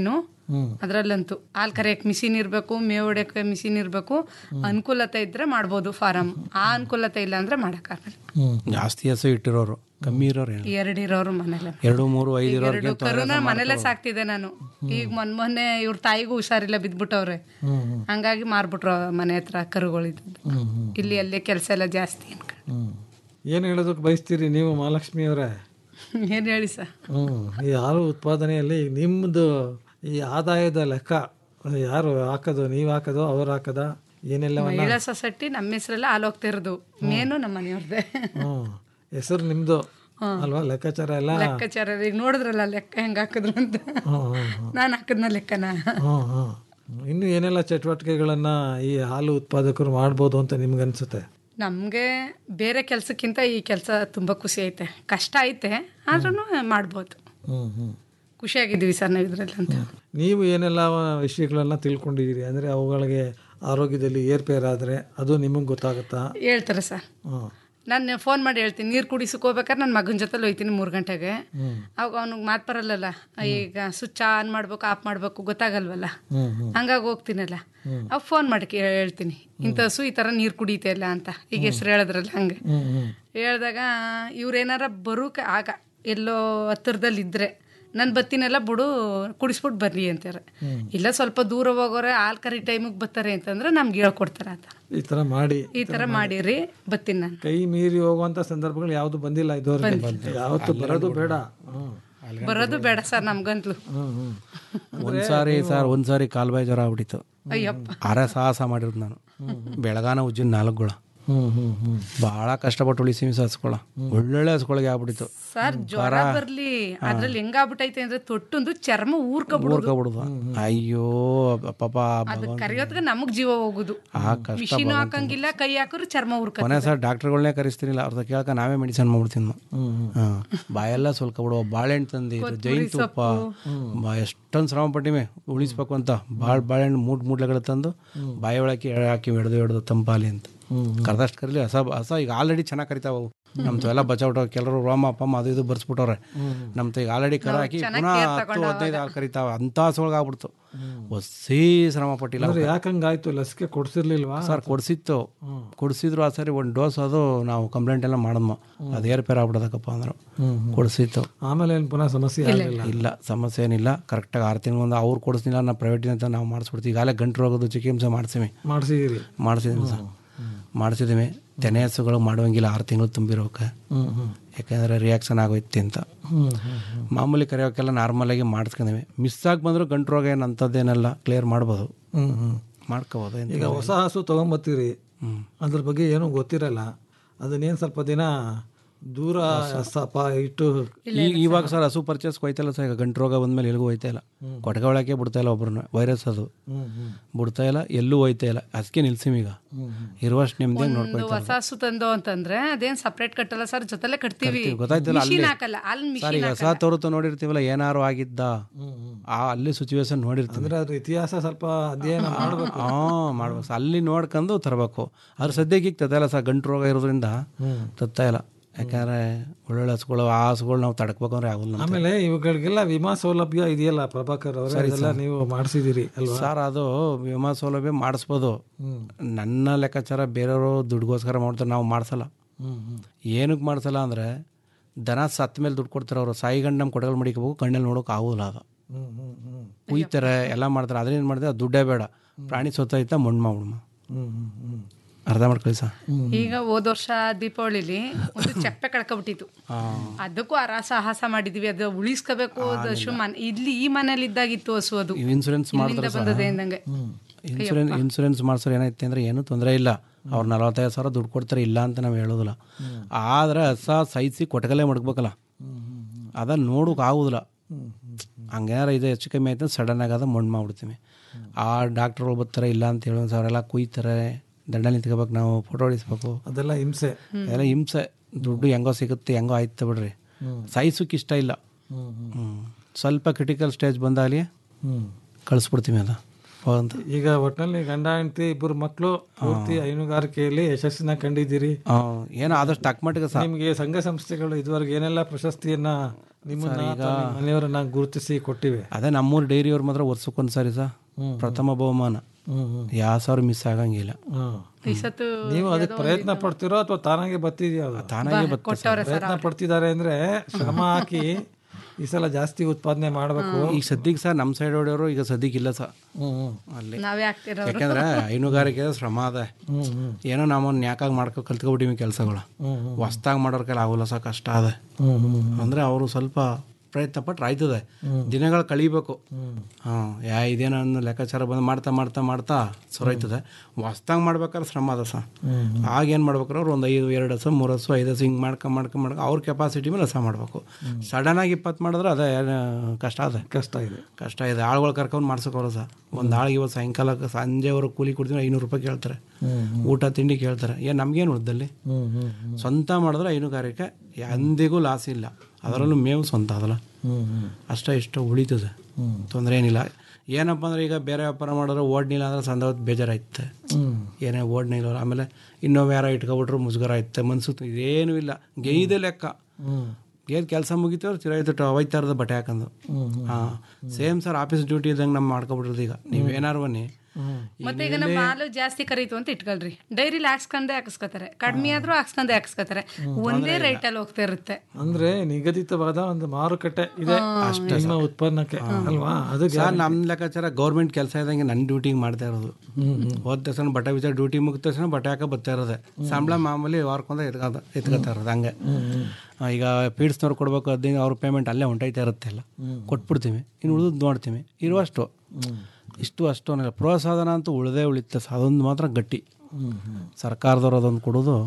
ಹ್ಮ್.
ಅದರಲ್ಲಂತೂ ಹಾಲು ಕರೆಯಕ್ಕೆ ಮಿಷಿನ್ ಇರಬೇಕು ಮೇವು ಹೊಡೆಯೋಕೆ ಮಿಷಿನ್ ಇರಬೇಕು ಅನುಕೂಲತೆ ಇದ್ರೆ ಮಾಡ್ಬೋದು ಫಾರಮ್ ಆ ಅನುಕೂಲತೆ ಇಲ್ಲ ಅಂದ್ರೆ ಮಾಡೋಕ್ಕಾಗಲ್ಲ
ಜಾಸ್ತಿ ಹಸು ಇಟ್ಟಿರೋರು ಕಮ್ಮಿ ಇರೋರು ಏನು
ಎರಡು ಇರೋರು ಮನೇಲೆ
ಎರಡು ಮೂರು ಐದು
ಈಗ
ಇರೋರಿಗೆ
ಎರಡು ಕರುನ ಮನೇಲೆ ಸಾಕ್ತಿದ್ದೆ ನಾನು ಈಗ ಮೊನ್ ಮೊನ್ನೆ ಇವ್ರ ತಾಯಿಗೂ ಹುಷಾರಿಲ್ಲ ಬಿದ್ಬಿಟ್ಟವ್ರೆ ಹಂಗಾಗಿ ಮಾರ್ಬಿಟ್ರು ಮನೆ ಹತ್ರ ಕರುಗಳಿದ್ದು ಇಲ್ಲಿ ಅಲ್ಲೇ ಕೆಲಸ ಎಲ್ಲ ಜಾಸ್ತಿ ಅನ್ಕೊಂಡು
ಹ್ಮ್ ಏನು ಹೇಳೋದಕ್ಕೆ ಬಯಸ್ತೀರಿ ನೀವು ಮಹಾಲಕ್ಷ್ಮಿ ಅವರೇ
ಏನ್ ಹೇಳಿ ಸರ್
ಹ್ಮ್ ಈ ಹಾಲು ಉತ್ಪಾದನೆಯಲ್ಲಿ ನಿಮ್ಮದು ಈ ಆದಾಯದ ಲೆಕ್ಕ ಯಾರು ಹಾಕೋದು ನೀವು ಹಾಕೋದು ಅವ್ರು ಹಾಕದ ಏನೆಲ್ಲವನ್ನ
ಮಹಿಳಾ ಸೊಸೈಟಿ ನಮ್ಮ ಹೆಸರೆಲ್ಲ ಹಾಲು ಹೋಗ್ತಾ ಇರೋದು ಮೇನು ನಮ್ಮ ಮನೆಯವ್ರದ್ದೇ
ಹ್ಮ್ ಹೆಸರು ನಿಮ್ದು ಅಲ್ವಾ ಲೆಕ್ಕಾಚಾರ ಎಲ್ಲ
ಲೆಕ್ಕಾಚಾರ ಈಗ ನೋಡಿದ್ರಲ್ಲ ಲೆಕ್ಕ ಹೆಂಗ್ ಹಾಕಿದ್ರು ಅಂತ
ಹ್ಮ್ ಹ್ಮ್ ಹ್ಮ್
ನಾನು ಹಾಕಿದ್ನ ಲೆಕ್ಕನ
ಹ್ಮ್ ಹ್ಮ್ ಇನ್ನು ಏನೆಲ್ಲ ಚಟುವಟಿಕೆಗಳನ್ನ ಈ ಹಾಲು ಉತ್ಪಾದಕರು ಮಾಡ್ಬೋದು ಅಂತ ನಿಮ್ಗೆ ಅನ್ಸುತ್ತೆ
ನಮಗೆ ಬೇರೆ ಕೆಲಸಕ್ಕಿಂತ ಈ ಕೆಲಸ ತುಂಬ ಖುಷಿ ಐತೆ ಕಷ್ಟ ಐತೆ ಆದ್ರೂ ಮಾಡ್ಬೋದು
ಹ್ಮ್ ಹ್ಮ್
ಖುಷಿಯಾಗಿದ್ದೀವಿ ಸರ್ ನಾವು ಇದ್ರಲ್ಲಿ ಅಂತ
ನೀವು ಏನೆಲ್ಲ ವಿಷಯಗಳನ್ನ ತಿಳ್ಕೊಂಡಿದ್ದೀರಿ ಅಂದರೆ ಅವುಗಳಿಗೆ ಆರೋಗ್ಯದಲ್ಲಿ ಏರ್ಪೇರಾದರೆ ಅದು ನಿಮಗೆ ಗೊತ್ತಾಗುತ್ತಾ
ಹೇಳ್ತಾರೆ ಸರ್
ಹ್ಮ್
ನಾನು ಫೋನ್ ಮಾಡಿ ಹೇಳ್ತೀನಿ ನೀರು ಕುಡಿಸಕ್ಕೆ ಹೋಗ್ಬೇಕಾದ್ರೆ ನನ್ನ ಮಗನ ಜೊತೆಲಿ ಹೋಯ್ತೀನಿ ಮೂರು ಗಂಟೆಗೆ
ಹ್ಮ್.
ಅವಾಗ ಅವ್ನಿಗೆ ಮಾತು ಬರಲ್ಲಲ್ಲ ಈಗ ಸ್ವಿಚ್ ಆನ್ ಮಾಡ್ಬೇಕು ಆಫ್ ಮಾಡ್ಬೇಕು ಗೊತ್ತಾಗಲ್ವಲ್ಲ
ಹ್ಮ್ ಹ್ಮ್
ಹಂಗಾಗಿ ಹೋಗ್ತೀನಲ್ಲ ಅವಾಗ ಫೋನ್ ಮಾಡಿ ಕೇ- ಹೇಳ್ತೀನಿ ಇಂಥ ಹಸು ಈ ಥರ ನೀರು ಕುಡಿಯುತ್ತೆ ಇಲ್ಲ ಅಂತ ಈಗ ಹೆಸ್ರು ಹೇಳಿದ್ರಲ್ಲ ಹಂಗೆ
ಹ್ಮ್ ಹ್ಮ್
ಹೇಳ್ದಾಗ ಇವ್ರೇನಾರ ಬರೋಕೆ ಆಗ ಎಲ್ಲೋ ಹತ್ತಿರದಲ್ಲಿ ಇದ್ರೆ ನನ್ನ ಬತ್ತಿನೆಲ್ಲ ಬಿಡು ಕುಡಿಸ್ಬಿಟ್ಟು ಬರ್ರಿ ಅಂತಾರೆ ಇಲ್ಲ ಸ್ವಲ್ಪ ದೂರ ಹೋಗೋರೆ ಹಾಲು ಕರಿ ಟೈಮಿಗೆ ಬರ್ತಾರೆ ಅಂತಂದ್ರೆ ನಮ್ಗೆ ಹೇಳ್ಕೊಡ್ತಾರೆ ಆ ಥರ
ಈ ಥರ ಮಾಡಿ
ಈ ಥರ ಮಾಡಿರಿ ಬತ್ತೀನಿ ನಾನು
ಕೈ ಮೀರಿ ಹೋಗುವಂತ ಸಂದರ್ಭಗಳು ಯಾವುದು ಬಂದಿಲ್ಲ ಇದುವರೆಗೆ ಯಾವತ್ತು ಬರೋದು ಬೇಡ ಹ್ಮ್
ಬರೋದು ಬೇಡ ಸರ್ ನಮ್ಗಂತ್ಲು
ಹ್ಮ್ ಹ್ಮ್
ಒಂದ್ಸಾರಿ ಸರ್ ಒಂದ್ಸಾರಿ ಕಾಲ್ಬಾಯಿ ಜ್ವರ ಆಗ್ಬಿಟ್ಟಿತ್ತು
ಅಯ್ಯಪ್ಪ
ಅರೆ ಸಾಹಸ ಮಾಡಿರೋದು ನಾನು ಬೆಳಗಾನ ಉಜ್ಜಿನ ನಾಲ್ಕುಗಳ
ಹ್ಮ್ ಹ್ಮ್ ಹ್ಮ್
ಭಾಳ ಕಷ್ಟಪಟ್ಟು ಉಳಿಸಿ ಹಸ್ಕೊಳ ಒಳ್ಳೊಳ್ಳೆ ಹಸ್ಕೊಳಗೆ ಆಗ್ಬಿಟ್ಟಿತ್ತು
ಸರ್ ಜ್ವರ ಬರ್ಲಿ ಅದ್ರಲ್ಲಿ ಹೆಂಗಾಗ್ಬಿಟ್ಟೈತೆ ಅಂದ್ರೆ ತೊಟ್ಟೊಂದು ಚರ್ಮ ಊರ್ಕೊಬಿಡೋದು
ಊರ್ಕೊಬಿಡುದು ಅಯ್ಯೋ ಪಾಪ
ಅದು ಕರಿಯೋತ್ಗೆ ನಮಗ್ ಜೀವ ಹೋಗುದು
ಆ ಕಷ್ಟ
ಮಿಷಿನ್ ಹಾಕಂಗಿಲ್ಲ ಕೈ ಹಾಕಿದ್ರು ಚರ್ಮ ಊರ್ಕ
ಕೊನೆ ಸರ್ ಡಾಕ್ಟರ್ಗಳನ್ನೇ ಕರಿಸ್ತೀನಿಲ್ಲ ಅವ್ರದ್ದು ಕೇಳ್ಕ ನಾವೇ ಮೆಡಿಸಿನ್ ಮಾಡ್ಬಿಡ್ತೀನಿ ಹಾಂ ಬಾಯೆಲ್ಲ ಸುಲ್ಕೊಬಿಡುವ ಬಾಳೆಹಣ್ಣು ತಂದಿದ್ದು ಜೈನ್ ತುಪ್ಪ ಬಾ ಎಷ್ಟೊಂದು ಶ್ರಮ ಪಟ್ಟಿಮೆ ಉಳಿಸ್ಬೇಕು ಅಂತ ಭಾಳ ಬಾಳೆಹಣ್ಣು ಮೂಟ್ ಮೂಟ್ಲೆಗಳು ತಂದು ಬಾಯಿ ಒಳಕ್ಕೆ ಹಾಕಿ ಹಿಡ್ದು ಹಿಡ್ದು ತಂಪಾಲಿ ಅಂತ ಕರ್ದಷ್ಟು ಕರೀಲಿ ಹೊಸ ಹೊಸ ಈಗ ಆಲ್ರೆಡಿ ಚೆನ್ನಾಗಿ ಕರಿತಾವ ಅವು ನಮ್ದು ಎಲ್ಲ ಬಚಾವ್ಟ ಕೆಲವರು ರೋಮ ಪಮ್ಮ ಅದು ಇದು ಬರ್ಸ್ಬಿಟ್ಟವ್ರೆ ನಮ್ದು ಈಗ ಆಲ್ರೆಡಿ ಕರ ಹಾಕಿ ಪುನಃ ಹತ್ತು ಹದಿನೈದು ಹಾಲು ಕರಿತಾವ ಅಂತ ಹಸುವಾಗ ಆಗ್ಬಿಡ್ತು ಹೊಸೇ ಶ್ರಮ ಪಟ್ಟಿಲ್ಲ
ಅಂದ್ರೆ ಯಾಕಂಗಾಯ್ತು ಲಸಿಕೆ ಕೊಡ್ಸಿರ್ಲಿಲ್ವಾ
ಸರ್ ಕೊಡ್ಸಿತ್ತು ಕೊಡ್ಸಿದ್ರು ಆ ಸರಿ ಒಂದು ಡೋಸ್ ಅದು ನಾವು ಕಂಪ್ಲೇಂಟ್ ಎಲ್ಲ ಮಾಡಿದ್ಮೋ ಅದು ಏರ್ಪೇರ್ ಆಗ್ಬಿಡೋದಕ್ಕಪ್ಪ ಅಂದ್ರು ಕೊಡ್ಸಿತ್ತು
ಆಮೇಲೆ ಏನು ಪುನಃ ಸಮಸ್ಯೆ ಆಗಲಿಲ್ಲ
ಇಲ್ಲ ಸಮಸ್ಯೆ ಏನಿಲ್ಲ ಕರೆಕ್ಟಾಗಿ ಆರು ತಿಂಗಳು ಒಂದು ಅವ್ರು ಕೊಡಿಸ್ಲಿಲ್ಲ ನಾವು ಪ್ರೈವೇಟಿನ ಅಂತ ನಾವು ಮಾಡಿಸ್ಬಿಡ್ತೀವಿ ಈಗಾಗಲೇ ಗಂಟು ರೋಗದ ಚಿಕಿತ್ಸೆ ಮಾಡಿಸಿವಿ
ಮಾಡಿಸಿದಿರಿ
ಮಾಡಿಸಿದೀವಿ ಸರ್ ಮಾಡಿಸಿದ್ದೀವಿ ತೆನೆ ಹಸುಗಳು ಮಾಡುವಂಗಿಲ್ಲ ಆರು ತಿಂಗಳು ತುಂಬಿರೋಕೆ
ಹ್ಮ್ ಹ್ಮ್
ಯಾಕೆಂದರೆ ರಿಯಾಕ್ಷನ್ ಆಗೋಯ್ತು ಅಂತ
ಹ್ಮ್ ಹ್ಮ್ ಹ್ಮ್
ಮಾಮೂಲಿ ಕರೆಯೋಕ್ಕೆಲ್ಲ ನಾರ್ಮಲಾಗಿ ಮಾಡಿಸ್ಕೊಂಡಿವಿ ಮಿಸ್ ಆಗಿ ಬಂದರೂ ಗಂಟು ರೋಗ ಏನು ಅಂಥದ್ದೇನೆಲ್ಲ ಕ್ಲಿಯರ್ ಮಾಡ್ಬೋದು
ಹ್ಮ್ ಹ್ಮ್
ಮಾಡ್ಕೋಬೋದು ಏನು
ಈಗ ಹೊಸ ಹಸು ತೊಗೊಂಬತ್ತೀರಿ ಅದ್ರ ಬಗ್ಗೆ ಏನೂ ಗೊತ್ತಿರಲ್ಲ ಅದನ್ನೇನು ಸ್ವಲ್ಪ ದಿನ ದೂರ ಸಪ ಇಟ್ಟು
ಈಗ ಇವಾಗ ಸರ್ ಹಸು ಪರ್ಚೇಸ್ ಹೋಯ್ತಲ್ಲ ಸರ್ ಈಗ ಗಂಟು ರೋಗ ಬಂದ್ಮೇಲೆ ಎಲ್ಲಿಗೂ ಹೋಯ್ತಾ ಇಲ್ಲ ಕೊಟಗೆ ಒಳಗೆ ಬಿಡ್ತಾ ಇಲ್ಲ ಒಬ್ರನ್ನ ವೈರಸ್ ಅದು
ಹ್ಮ್ ಹ್ಮ್
ಬಿಡ್ತಾ ಇಲ್ಲ ಎಲ್ಲೂ ಹೋಯ್ತಾ ಇಲ್ಲ ಅದಕ್ಕೆ ನಿಲ್ಸಿಮ್ ಈಗ ಇರುವಷ್ಟು ನೆಮ್ಮದಿಯಾಗಿ
ಒಂದು
ನೋಡ್ಕೊಳ್ತಾ
ಹೊಸ ಹಸು ತಂದು ಅಂತಂದ್ರೆ ಅದೇನ್ ಸಪ್ರೇಟ್ ಕಟ್ಟಲ್ಲ ಸರ್ ಜೊತೆಲೆ ಕಟ್ತೀವಿ
ಗೊತ್ತಾಯ್ತಲ್ಲ ಅಲ್ಲಿ
ಮಿಷಿನ್ ಹಾಕಲ್ಲ ಅಲ್ಲಿ
ಸರ್
ಮಿಷಿನ್
ಈಗ ಹೊಸ ತೋರುತ್ತ ನೋಡಿರ್ತೀವಲ್ಲ ಏನಾರು ಆಗಿದ್ದ ಆ ಅಲ್ಲಿ ಸಿಚುವೇಶನ್ ನೋಡಿರ್ತೀವಿ
ಅಂದ್ರೆ ಅದ್ರ ಇತಿಹಾಸ ಸ್ವಲ್ಪ ಅಧ್ಯಯನ ಮಾಡ್ಬೇಕು
ಹಾಂ ಮಾಡ್ಬೇಕು ಸರ್ ಅಲ್ಲಿ ನೋಡ್ಕೊಂಡು ತರಬೇಕು ಅದ್ರ ಸದ್ಯಕ್ಕೆ ಈಗ ತತ್ತ ಇಲ್ಲ ಸರ್ ಗಂಟು ರೋಗ ಇರೋದ್ರಿಂದ ತತ್ತಾ ಇಲ್ಲ ಯಾಕಂದ್ರೆ ಒಳ್ಳೊಳ್ಳೆ ಹಸುಗಳು ಆ ಹಸುಗಳು ನಾವು ತಡ್ಕೋಬೇಕು ಅಂದ್ರೆ ಆಗಲ್ಲ ನಮ್ಗೆ.
ಆಮೇಲೆ ಇವುಗಳಿಗೆಲ್ಲ ವಿಮಾ ಸೌಲಭ್ಯ ಇದೆಯಲ್ಲ ಪ್ರಭಾಕರ್ ಅವರೇ ಅದೆಲ್ಲ ನೀವು ಮಾಡಿಸಿದಿರಿ ಅಲ್ವಾ
ಸರ್ ಅದು ವಿಮಾ ಸೌಲಭ್ಯ ಮಾಡಿಸ್ಬೋದು ನನ್ನ ಲೆಕ್ಕಾಚಾರ ಬೇರೆಯವರು ದುಡ್ಗೋಸ್ಕರ ಮಾಡ್ತಾರೆ ನಾವು ಮಾಡಿಸಲ್ಲ
ಹ್ಮ್ ಹ್ಮ್
ಏನಕ್ಕೆ ಮಾಡಿಸಲ್ಲ ಅಂದರೆ ದನ ಸತ್ತ ಮೇಲೆ ದುಡ್ಡು ಕೊಡ್ತಾರೆ ಅವರು ಸಾಯಿ ಗಂಡು ನಮ್ಮ ಕೊಡಗಲ್ ಮಡಿಕೋಬೇಕು ಕಣ್ಣಲ್ಲಿ ನೋಡೋಕೆ ಆಗೋಲ್ಲ ಅದು
ಹ್ಮ್ ಹ್ಮ್ ಹ್ಮ್
ಕುಯ್ತಾರೆ ಎಲ್ಲ ಮಾಡ್ತಾರೆ ಅದ್ರೇನು ಮಾಡಿದ್ರೆ ಅದು ದುಡ್ಡೇ ಬೇಡ ಪ್ರಾಣಿ ಸೊತ್ತೈತ ಮಣ್ಣು ಮಾಡ್ಬಿಡಮ್ಮ
ಹ್ಮ್ ಹ್ಮ್ ಹ್ಮ್
ಅರ್ಧ ಮಾಡ್ಕೊಳ್ಳಿ ಸರ್
ಈಗ ಹೋದ ವರ್ಷ ದೀಪಾವಳಿಲಿ ಒಂದು ಚಪ್ಪೆ ಕಳ್ಕೊಬಿಟ್ಟಿತ್ತು ಅದಕ್ಕೂ ಅರ ಸಾಹಸ ಮಾಡಿದ್ವಿ ಅದು ಉಳಿಸ್ಕೋಬೇಕು ಅದು ಹಸು ಮನೆ ಇಲ್ಲಿ ಈ ಮನೇಲಿ ಇದ್ದಾಗಿತ್ತು ಹಸು ಅದು
ಇನ್ಸೂರೆನ್ಸ್ ಮಾಡಿದ್ರೆ
ಇಲ್ಲಿಂದ ಬಂದದೆ ಅಂದಂಗೆ
ಇನ್ಸೂರೆನ್ಸ್ ಇನ್ಸೂರೆನ್ಸ್ ಮಾಡ್ಸೋರು ಏನೈತೆ ಅಂದರೆ ಏನೂ ತೊಂದರೆ ಇಲ್ಲ ಅವ್ರು ನಲವತ್ತೈದು ಸಾವಿರ ದುಡ್ಡು ಕೊಡ್ತಾರೆ ಇಲ್ಲ ಅಂತ ನಾವು ಹೇಳೋದಿಲ್ಲ ಆದರೆ ಹಸ ಸೈಸಿ ಕೊಟ್ಟಗಲ್ಲೇ ಮಡಗ್ಬೇಕಲ್ಲ ಅದ ನೋಡೋಕೆ ಆಗೋದಿಲ್ಲ ಹಂಗೇನಾರ ಇದು ಹೆಚ್ಚು ಕಮ್ಮಿ ಆಯ್ತು ಸಡನ್ ಆಗಿ ಅದ ಮಣ್ಣು ಮಾಡ್ಬಿಡ್ತೀವಿ ಆ ಡಾಕ್ಟ್ರುಗಳು ಬರ್ತಾರೆ ಇಲ್ಲ ಅಂತ ಹೇಳೋ ಅವರೆಲ್ಲ ಕುಯ್ತಾರೆ ದಂಡ ನಿಂತ್ಕೋಬೇಕು ನಾವು ಫೋಟೋ ಹೊಡಿಸ್ಬೇಕು
ಅದೆಲ್ಲ ಹಿಂಸೆ
ಎಲ್ಲ ಹಿಂಸೆ ದುಡ್ಡು ಹೆಂಗೋ ಸಿಗುತ್ತೆ ಹೆಂಗೋ ಆಯ್ತು ಬಿಡ್ರಿ ಸಾಯಿಸೋಕೆ ಇಷ್ಟ ಇಲ್ಲ
ಹ್ಮ್ ಹ್ಮ್
ಹ್ಮ್. ಸ್ವಲ್ಪ ಕ್ರಿಟಿಕಲ್ ಸ್ಟೇಜ್ ಬಂದಾಗಲಿ
ಹ್ಮ್
ಕಳಿಸ್ಬಿಡ್ತೀವಿ ಅದು ಹೋಗಂತ
ಈಗ ಒಟ್ಟಿನಲ್ಲಿ ಗಂಡ ಹೆಂಡತಿ ಇಬ್ಬರು ಮಕ್ಕಳು ಪೂರ್ತಿ ಹೈನುಗಾರಿಕೆಯಲ್ಲಿ ಯಶಸ್ಸಿನ ಕಂಡಿದ್ದೀರಿ
ಏನೋ ಆದಷ್ಟು ತಕ್ಕಮಟ್ಟಿಗೆ ಸಹ
ನಿಮಗೆ ಸಂಘ ಸಂಸ್ಥೆಗಳು ಇದುವರೆಗೆ ಏನೆಲ್ಲ ಪ್ರಶಸ್ತಿಯನ್ನ ನಿಮ್ಮನ್ನ
ಸರ್, ಈಗ
ಅಥವಾ ನಿಮ್ಮ ಮನೆಯವರನ್ನ ಗುರುತಿಸಿ ಕೊಟ್ಟಿವೆ
ಅದೇ ನಮ್ಮೂರು ಡೈರಿಯವ್ರ ಮಾತ್ರ ವರ್ಷಕ್ಕೊಂದು ಸಾರಿ ಸರ್ ಪ್ರಥಮ ಬಹುಮಾನ
ಹ್ಮ್, ಹ್ಮ್.
ಯಾವ ಸಾವಿರ ಮಿಸ್ ಆಗಂಗಿಲ್ಲ
ಹ್ಮ್.
ಈ ಸತ್ತು
ನೀವು ಅದಕ್ಕೆ ಪ್ರಯತ್ನ ಪಡ್ತಿರೋ ಅಥವಾ ತಾನಾಗೆ ಬರ್ತಿದ್ಯಾ ಅದು?
ತಾನಾಗೆ ಬರ್ತದೆ
ಕೊಟ್ಟವ್ರೆ ಸರ್
ಪ್ರಯತ್ನ ಪಡ್ತಿದ್ದಾರೆ ಅಂದ್ರೆ ಶ್ರಮ ಹಾಕಿ ಈ ಸಲ ಜಾಸ್ತಿ ಉತ್ಪಾದನೆ ಮಾಡಬೇಕು
ಈಗ ಸದ್ಯಕ್ಕೆ ಸರ್ ನಮ್ಮ ಸೈಡ್ ಹೊಡೆಯೋರು ಈಗ ಸದ್ಯಕ್ಕೆ ಇಲ್ಲ ಸರ್
ಹ್ಮ್
ಅಲ್ಲಿ
ನಾವೇ ಆಗ್ತಿರೋರು
ಯಾಕಂದ್ರೆ ಹೈನುಗಾರಿಕೆ ಶ್ರಮ ಅದ
ಹ್ಮ್ ಹ್ಮ್
ಏನೋ ನಾವು ನ್ಯಾಕಾಗಿ ಮಾಡ್ಕೊ ಕಲ್ತ್ಕೊಬಿಟ್ಟಿವಿ ಕೆಲಸಗಳು
ಹ್ಮ್ ಹ್ಮ್
ಹೊಸ್ದಾಗಿ ಮಾಡೋರ್ ಕೈಲಿ ಆಗೋಲ್ಲ ಸರ್ ಕಷ್ಟ ಅದ
ಹ್ಮ್ ಹ್ಮ್
ಅಂದರೆ ಅವರು ಸ್ವಲ್ಪ ಪ್ರಯತ್ನ ಪಟ್ರೆ ಆಯ್ತದೆ ದಿನಗಳು ಕಳೀಬೇಕು ಹಾಂ ಯಾ ಇದೇನೋ ಅನ್ನೋ ಲೆಕ್ಕಾಚಾರ ಬಂದು ಮಾಡ್ತಾ ಮಾಡ್ತಾ ಮಾಡ್ತಾ ಸೊರೈತದೆ ಹೊಸ್ದಾಗಿ ಮಾಡ್ಬೇಕಾದ್ರೆ ಶ್ರಮ ಅದ ಸರ್ ಆಗ ಏನು ಮಾಡ್ಬೇಕಾರೆ ಅವ್ರು ಒಂದು ಐದು ಎರಡು ಹಸು ಮೂರು ಹಸು ಐದು ಹಸು ಹಿಂಗೆ ಮಾಡ್ಕೊ ಮಾಡ್ಕೊ ಮಾಡ್ಕೊ ಅವ್ರ ಕೆಪಾಸಿಟಿ ಮೇಲೆ ಹಸ ಮಾಡಬೇಕು ಸಡನ್ನಾಗಿ ಇಪ್ಪತ್ತು ಮಾಡಿದ್ರೆ ಅದೇ ಏನು ಕಷ್ಟ ಅದ
ಕಷ್ಟ ಇದೆ
ಕಷ್ಟ ಇದೆ ಆಳುಗಳು ಕರ್ಕೊಂಡು ಮಾಡ್ಸೋಕೋಲ್ಲ ಸರ್ ಒಂದು ಆಳಿಗೆ ಇವತ್ತು ಸಾಯಂಕಾಲ ಸಂಜೆವರೆಗೆ ಕೂಲಿ ಕೊಡ್ತೀನಿ ಐನೂರು ರೂಪಾಯಿ ಕೇಳ್ತಾರೆ ಊಟ ತಿಂಡಿ ಕೇಳ್ತಾರೆ ಏನು ನಮಗೇನು ಉಳಿದಲ್ಲಿ
ಹ್ಮ್ ಹ್ಮ್ ಹ್ಮ್
ಸ್ವಂತ ಮಾಡಿದ್ರೆ ಹೈನುಗಾರಿಕೆ ಎಂದಿಗೂ ಲಾಸ್ ಇಲ್ಲ ಅದರಲ್ಲೂ ಮೇವು ಸ್ವಂತ ಅದಲ್ಲ
ಹ್ಮ್ ಹ್ಮ್
ಅಷ್ಟ ಇಷ್ಟ ಉಳಿತದೆ ತೊಂದರೆ ಏನಿಲ್ಲ ಏನಪ್ಪ ಅಂದ್ರೆ ಈಗ ಬೇರೆ ವ್ಯಾಪಾರ ಮಾಡಿದ್ರೆ ಓಡ್ನಿಲ್ಲ ಅಂದ್ರೆ ಸಂದ ಹೊತ್ತು ಬೇಜಾರಾಯ್ತೆ
ಹ್ಮ್
ಏನೇ ಓಡ್ನಿಲ್ಲ ಆಮೇಲೆ ಇನ್ನೊಬ್ಬ ಯಾರೋ ಇಟ್ಕೊಬಿಟ್ರು ಮುಜುಗರ ಆಯ್ತೆ ಮನ್ಸು ಇದೇನೂ ಇಲ್ಲ ಗೈದೆ ಲೆಕ್ಕ
ಹ್ಮ್
ಏನು ಕೆಲಸ ಮುಗಿತು ತಿರುಗಾಯ್ತು ಒಯ್ತಾ ಇರೋದು ಬಟ್ಟೆ ಹಾಕೊಂಡು ಹಾಂ ಸೇಮ್ ಸರ್ ಆಫೀಸ್ ಡ್ಯೂಟಿ ಇದ್ದಂಗೆ ನಮ್ಮ ಮಾಡ್ಕೊಬಿಟ್ರದು ಈಗ ನೀವೇನಾರು ಬನ್ನಿ
ಮತ್ತೆ ಈಗ ನಮ್ಮ ಹಾಲು ಜಾಸ್ತಿ ಕರೀತು ಅಂತ ಇಟ್ಕೊಳ್ರಿ ಡೈರಿಲಿ ಹಾಕ್ಸ್ಕೊಂಡೆ ಹಾಕ್ಸ್ಕೊತಾರೆ ಕಡಿಮೆ ಆದ್ರೂ ಹಾಕ್ಸ್ಕೊಂಡೆ ಹಾಕ್ಸ್ಕೊತಾರೆ ಒಂದೇ ರೇಟ್ ಅಲ್ಲಿ ಹೋಗ್ತಾ ಇರುತ್ತೆ
ಅಂದ್ರೆ ನಿಗದಿತವಾದ ಒಂದು ಮಾರುಕಟ್ಟೆ ಇದೆ ನಿಮ್ಮ ಉತ್ಪನ್ನಕ್ಕೆ ಅಲ್ವಾ ಅದು
ಸರ್ ನಮ್ಮ ಲೆಕ್ಕಾಚಾರ ಗೌರ್ಮೆಂಟ್ ಕೆಲಸ ಇದ್ದಂಗೆ ನನ್ನ ಡ್ಯೂಟಿಗೆ ಮಾಡ್ತಾ ಇರೋದು ಹೋದ ತಕ್ಷಣ ಬಟ್ಟೆ ಬಿಚ್ಚ ಡ್ಯೂಟಿ ಮುಗಿದ ತಕ್ಷಣ ಬಟ್ಟೆ ಹಾಕ ಬರ್ತಾ ಇರೋದೆ ಸಂಬಳ ಮಾಮೂಲಿ ವಾರಕ್ಕೊಂದ ಎತ್ಕೊತ ಎತ್ಕೊತಾ ಇರೋದು ಹಂಗೆ ಆ, ಈಗ ಪೀಡ್ಸ್ನವ್ರು ಕೊಡ್ಬೇಕು ಹದಿನೈದು ಅವ್ರ ಪೇಮೆಂಟ್ ಅಲ್ಲೇ ಹೊಂಟೈತಾ ಇರುತ್ತೆ ಎಲ್ಲ ಕೊಟ್ಬಿಡ್ತೀವಿ ಇನ್ನು ಉಳಿದು ನೋಡ್ತೀವಿ ಇರುವಷ್ಟು ಇಷ್ಟು ಅಷ್ಟು ಅನ್ನಲ್ಲ ಪ್ರೋತ್ಸಾಹನ ಅಂತೂ ಉಳಿದೇ ಉಳಿತೆ ಸ- ಅದೊಂದು ಮಾತ್ರ ಗಟ್ಟಿ ಸರ್ಕಾರದವ್ರು ಅದೊಂದು ಕೊಡೋದು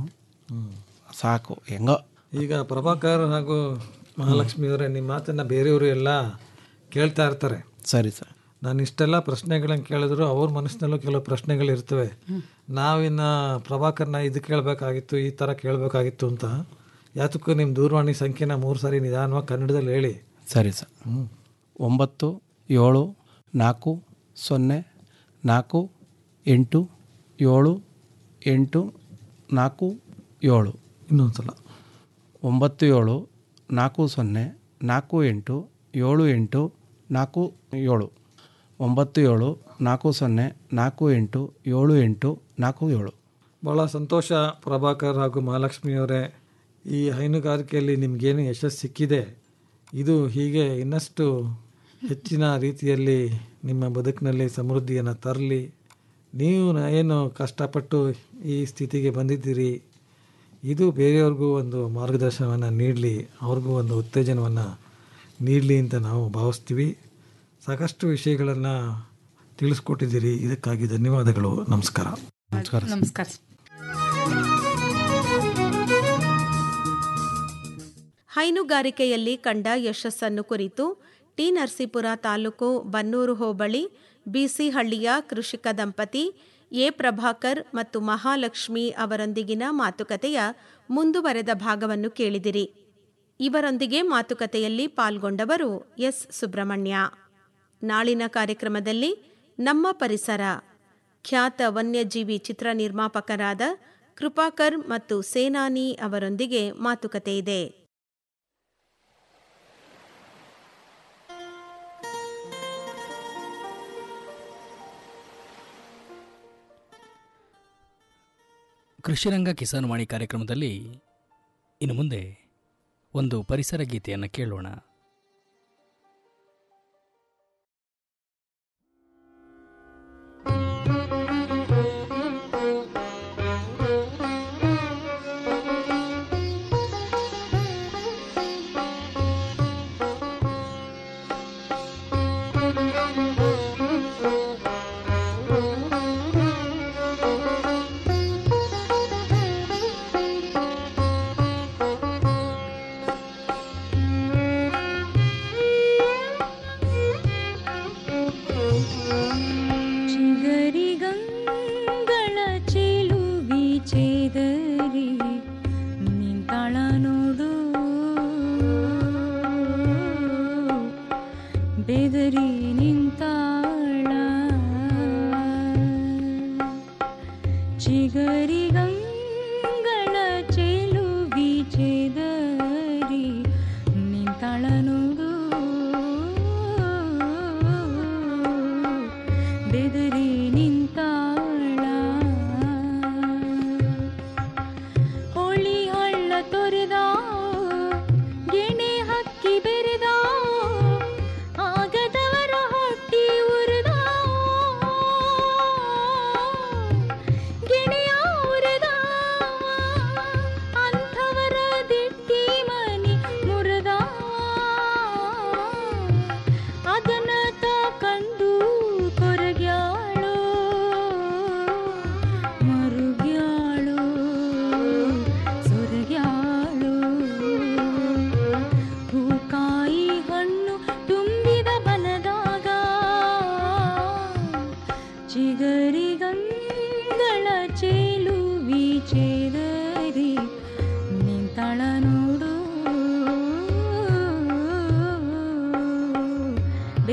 ಸಾಕು ಹೆಂಗೋ
ಈಗ ಪ್ರಭಾಕರ್ ಹಾಗೂ ಮಹಾಲಕ್ಷ್ಮಿ ಅವರೇ ನಿಮ್ಮ ಮಾತನ್ನ ಬೇರೆಯವರು ಎಲ್ಲ ಕೇಳ್ತಾ ಇರ್ತಾರೆ
ಸರಿ ಸರ್
ನಾನು ಇಷ್ಟೆಲ್ಲ ಪ್ರಶ್ನೆಗಳನ್ನ ಕೇಳಿದ್ರು ಅವ್ರ ಮನಸ್ಸಿನಲ್ಲೂ ಕೆಲವು ಪ್ರಶ್ನೆಗಳು ಇರ್ತವೆ ನಾವಿನ್ನ ಪ್ರಭಾಕರ್ನ ಇದು ಕೇಳಬೇಕಾಗಿತ್ತು ಈ ಥರ ಕೇಳಬೇಕಾಗಿತ್ತು ಅಂತ ಯಾತಕ್ಕೂ ನಿಮ್ಮ ದೂರವಾಣಿ ಸಂಖ್ಯೆನ ಮೂರು ಸಾರಿ ನಿಧಾನವಾಗಿ ಕನ್ನಡದಲ್ಲಿ ಹೇಳಿ
ಸರಿ ಸರ್ ಒಂಬತ್ತು ಏಳು ನಾಲ್ಕು ಸೊನ್ನೆ ನಾಲ್ಕು ಎಂಟು ಏಳು ಎಂಟು ನಾಲ್ಕು ಏಳು
ಇನ್ನೊಂದ್ಸಲ
ಒಂಬತ್ತು ಏಳು ನಾಲ್ಕು ಸೊನ್ನೆ ನಾಲ್ಕು ಎಂಟು ಏಳು ಎಂಟು ನಾಲ್ಕು ಏಳು ಒಂಬತ್ತು ಏಳು ನಾಲ್ಕು ಸೊನ್ನೆ ನಾಲ್ಕು ಎಂಟು ಏಳು ಎಂಟು ನಾಲ್ಕು ಏಳು
ಭಾಳ ಸಂತೋಷ ಪ್ರಭಾಕರ್ ಹಾಗೂ ಮಹಾಲಕ್ಷ್ಮಿ ಅವರೇ ಈ ಹೈನುಗಾರಿಕೆಯಲ್ಲಿ ನಿಮಗೇನು ಯಶಸ್ಸು ಸಿಕ್ಕಿದೆ ಇದು ಹೀಗೆ ಇನ್ನಷ್ಟು ಹೆಚ್ಚಿನ ರೀತಿಯಲ್ಲಿ ನಿಮ್ಮ ಬದುಕಿನಲ್ಲಿ ಸಮೃದ್ಧಿಯನ್ನು ತರಲಿ ನೀವು ನ- ಏನು ಕಷ್ಟಪಟ್ಟು ಈ ಸ್ಥಿತಿಗೆ ಬಂದಿದ್ದೀರಿ ಇದು ಬೇರೆಯವ್ರಿಗೂ ಒಂದು ಮಾರ್ಗದರ್ಶನವನ್ನು ನೀಡಲಿ ಅವ್ರಿಗೂ ಒಂದು ಉತ್ತೇಜನವನ್ನು ನೀಡಲಿ ಅಂತ ನಾವು ಭಾವಿಸ್ತೀವಿ ಸಾಕಷ್ಟು ವಿಷಯಗಳನ್ನು ತಿಳಿಸ್ಕೊಟ್ಟಿದ್ದೀರಿ ಇದಕ್ಕಾಗಿ ಧನ್ಯವಾದಗಳು ನಮಸ್ಕಾರ
ನಮಸ್ಕಾರ
ನಮಸ್ಕಾರ
ಹೈನುಗಾರಿಕೆಯಲ್ಲಿ ಕಂಡ ಯಶಸ್ಸನ್ನು ಕುರಿತು ಟಿ ನರಸೀಪುರ ತಾಲೂಕು ಬನ್ನೂರು ಹೋಬಳಿ ಬಿಸಿಹಳ್ಳಿಯ ಕೃಷಿಕ ದಂಪತಿ ಎ ಪ್ರಭಾಕರ್ ಮತ್ತು ಮಹಾಲಕ್ಷ್ಮಿ ಅವರೊಂದಿಗಿನ ಮಾತುಕತೆಯ ಮುಂದುವರೆದ ಭಾಗವನ್ನು ಕೇಳಿದಿರಿ ಇವರೊಂದಿಗೆ ಮಾತುಕತೆಯಲ್ಲಿ ಪಾಲ್ಗೊಂಡವರು ಎಸ್ ಸುಬ್ರಹ್ಮಣ್ಯ ನಾಳಿನ ಕಾರ್ಯಕ್ರಮದಲ್ಲಿ ನಮ್ಮ ಪರಿಸರ ಖ್ಯಾತ ವನ್ಯಜೀವಿ ಚಿತ್ರ ನಿರ್ಮಾಪಕರಾದ ಕೃಪಾಕರ್ ಮತ್ತು ಸೇನಾನಿ ಅವರೊಂದಿಗೆ ಮಾತುಕತೆ ಇದೆ
ಕೃಷಿರಂಗ ಕಿಸಾನ್ ವಾಣಿ ಕಾರ್ಯಕ್ರಮದಲ್ಲಿ ಇನ್ನು ಮುಂದೆ ಒಂದು ಪರಿಸರ ಗೀತೆಯನ್ನು ಕೇಳೋಣ
Thank you. ಬೆದರಿ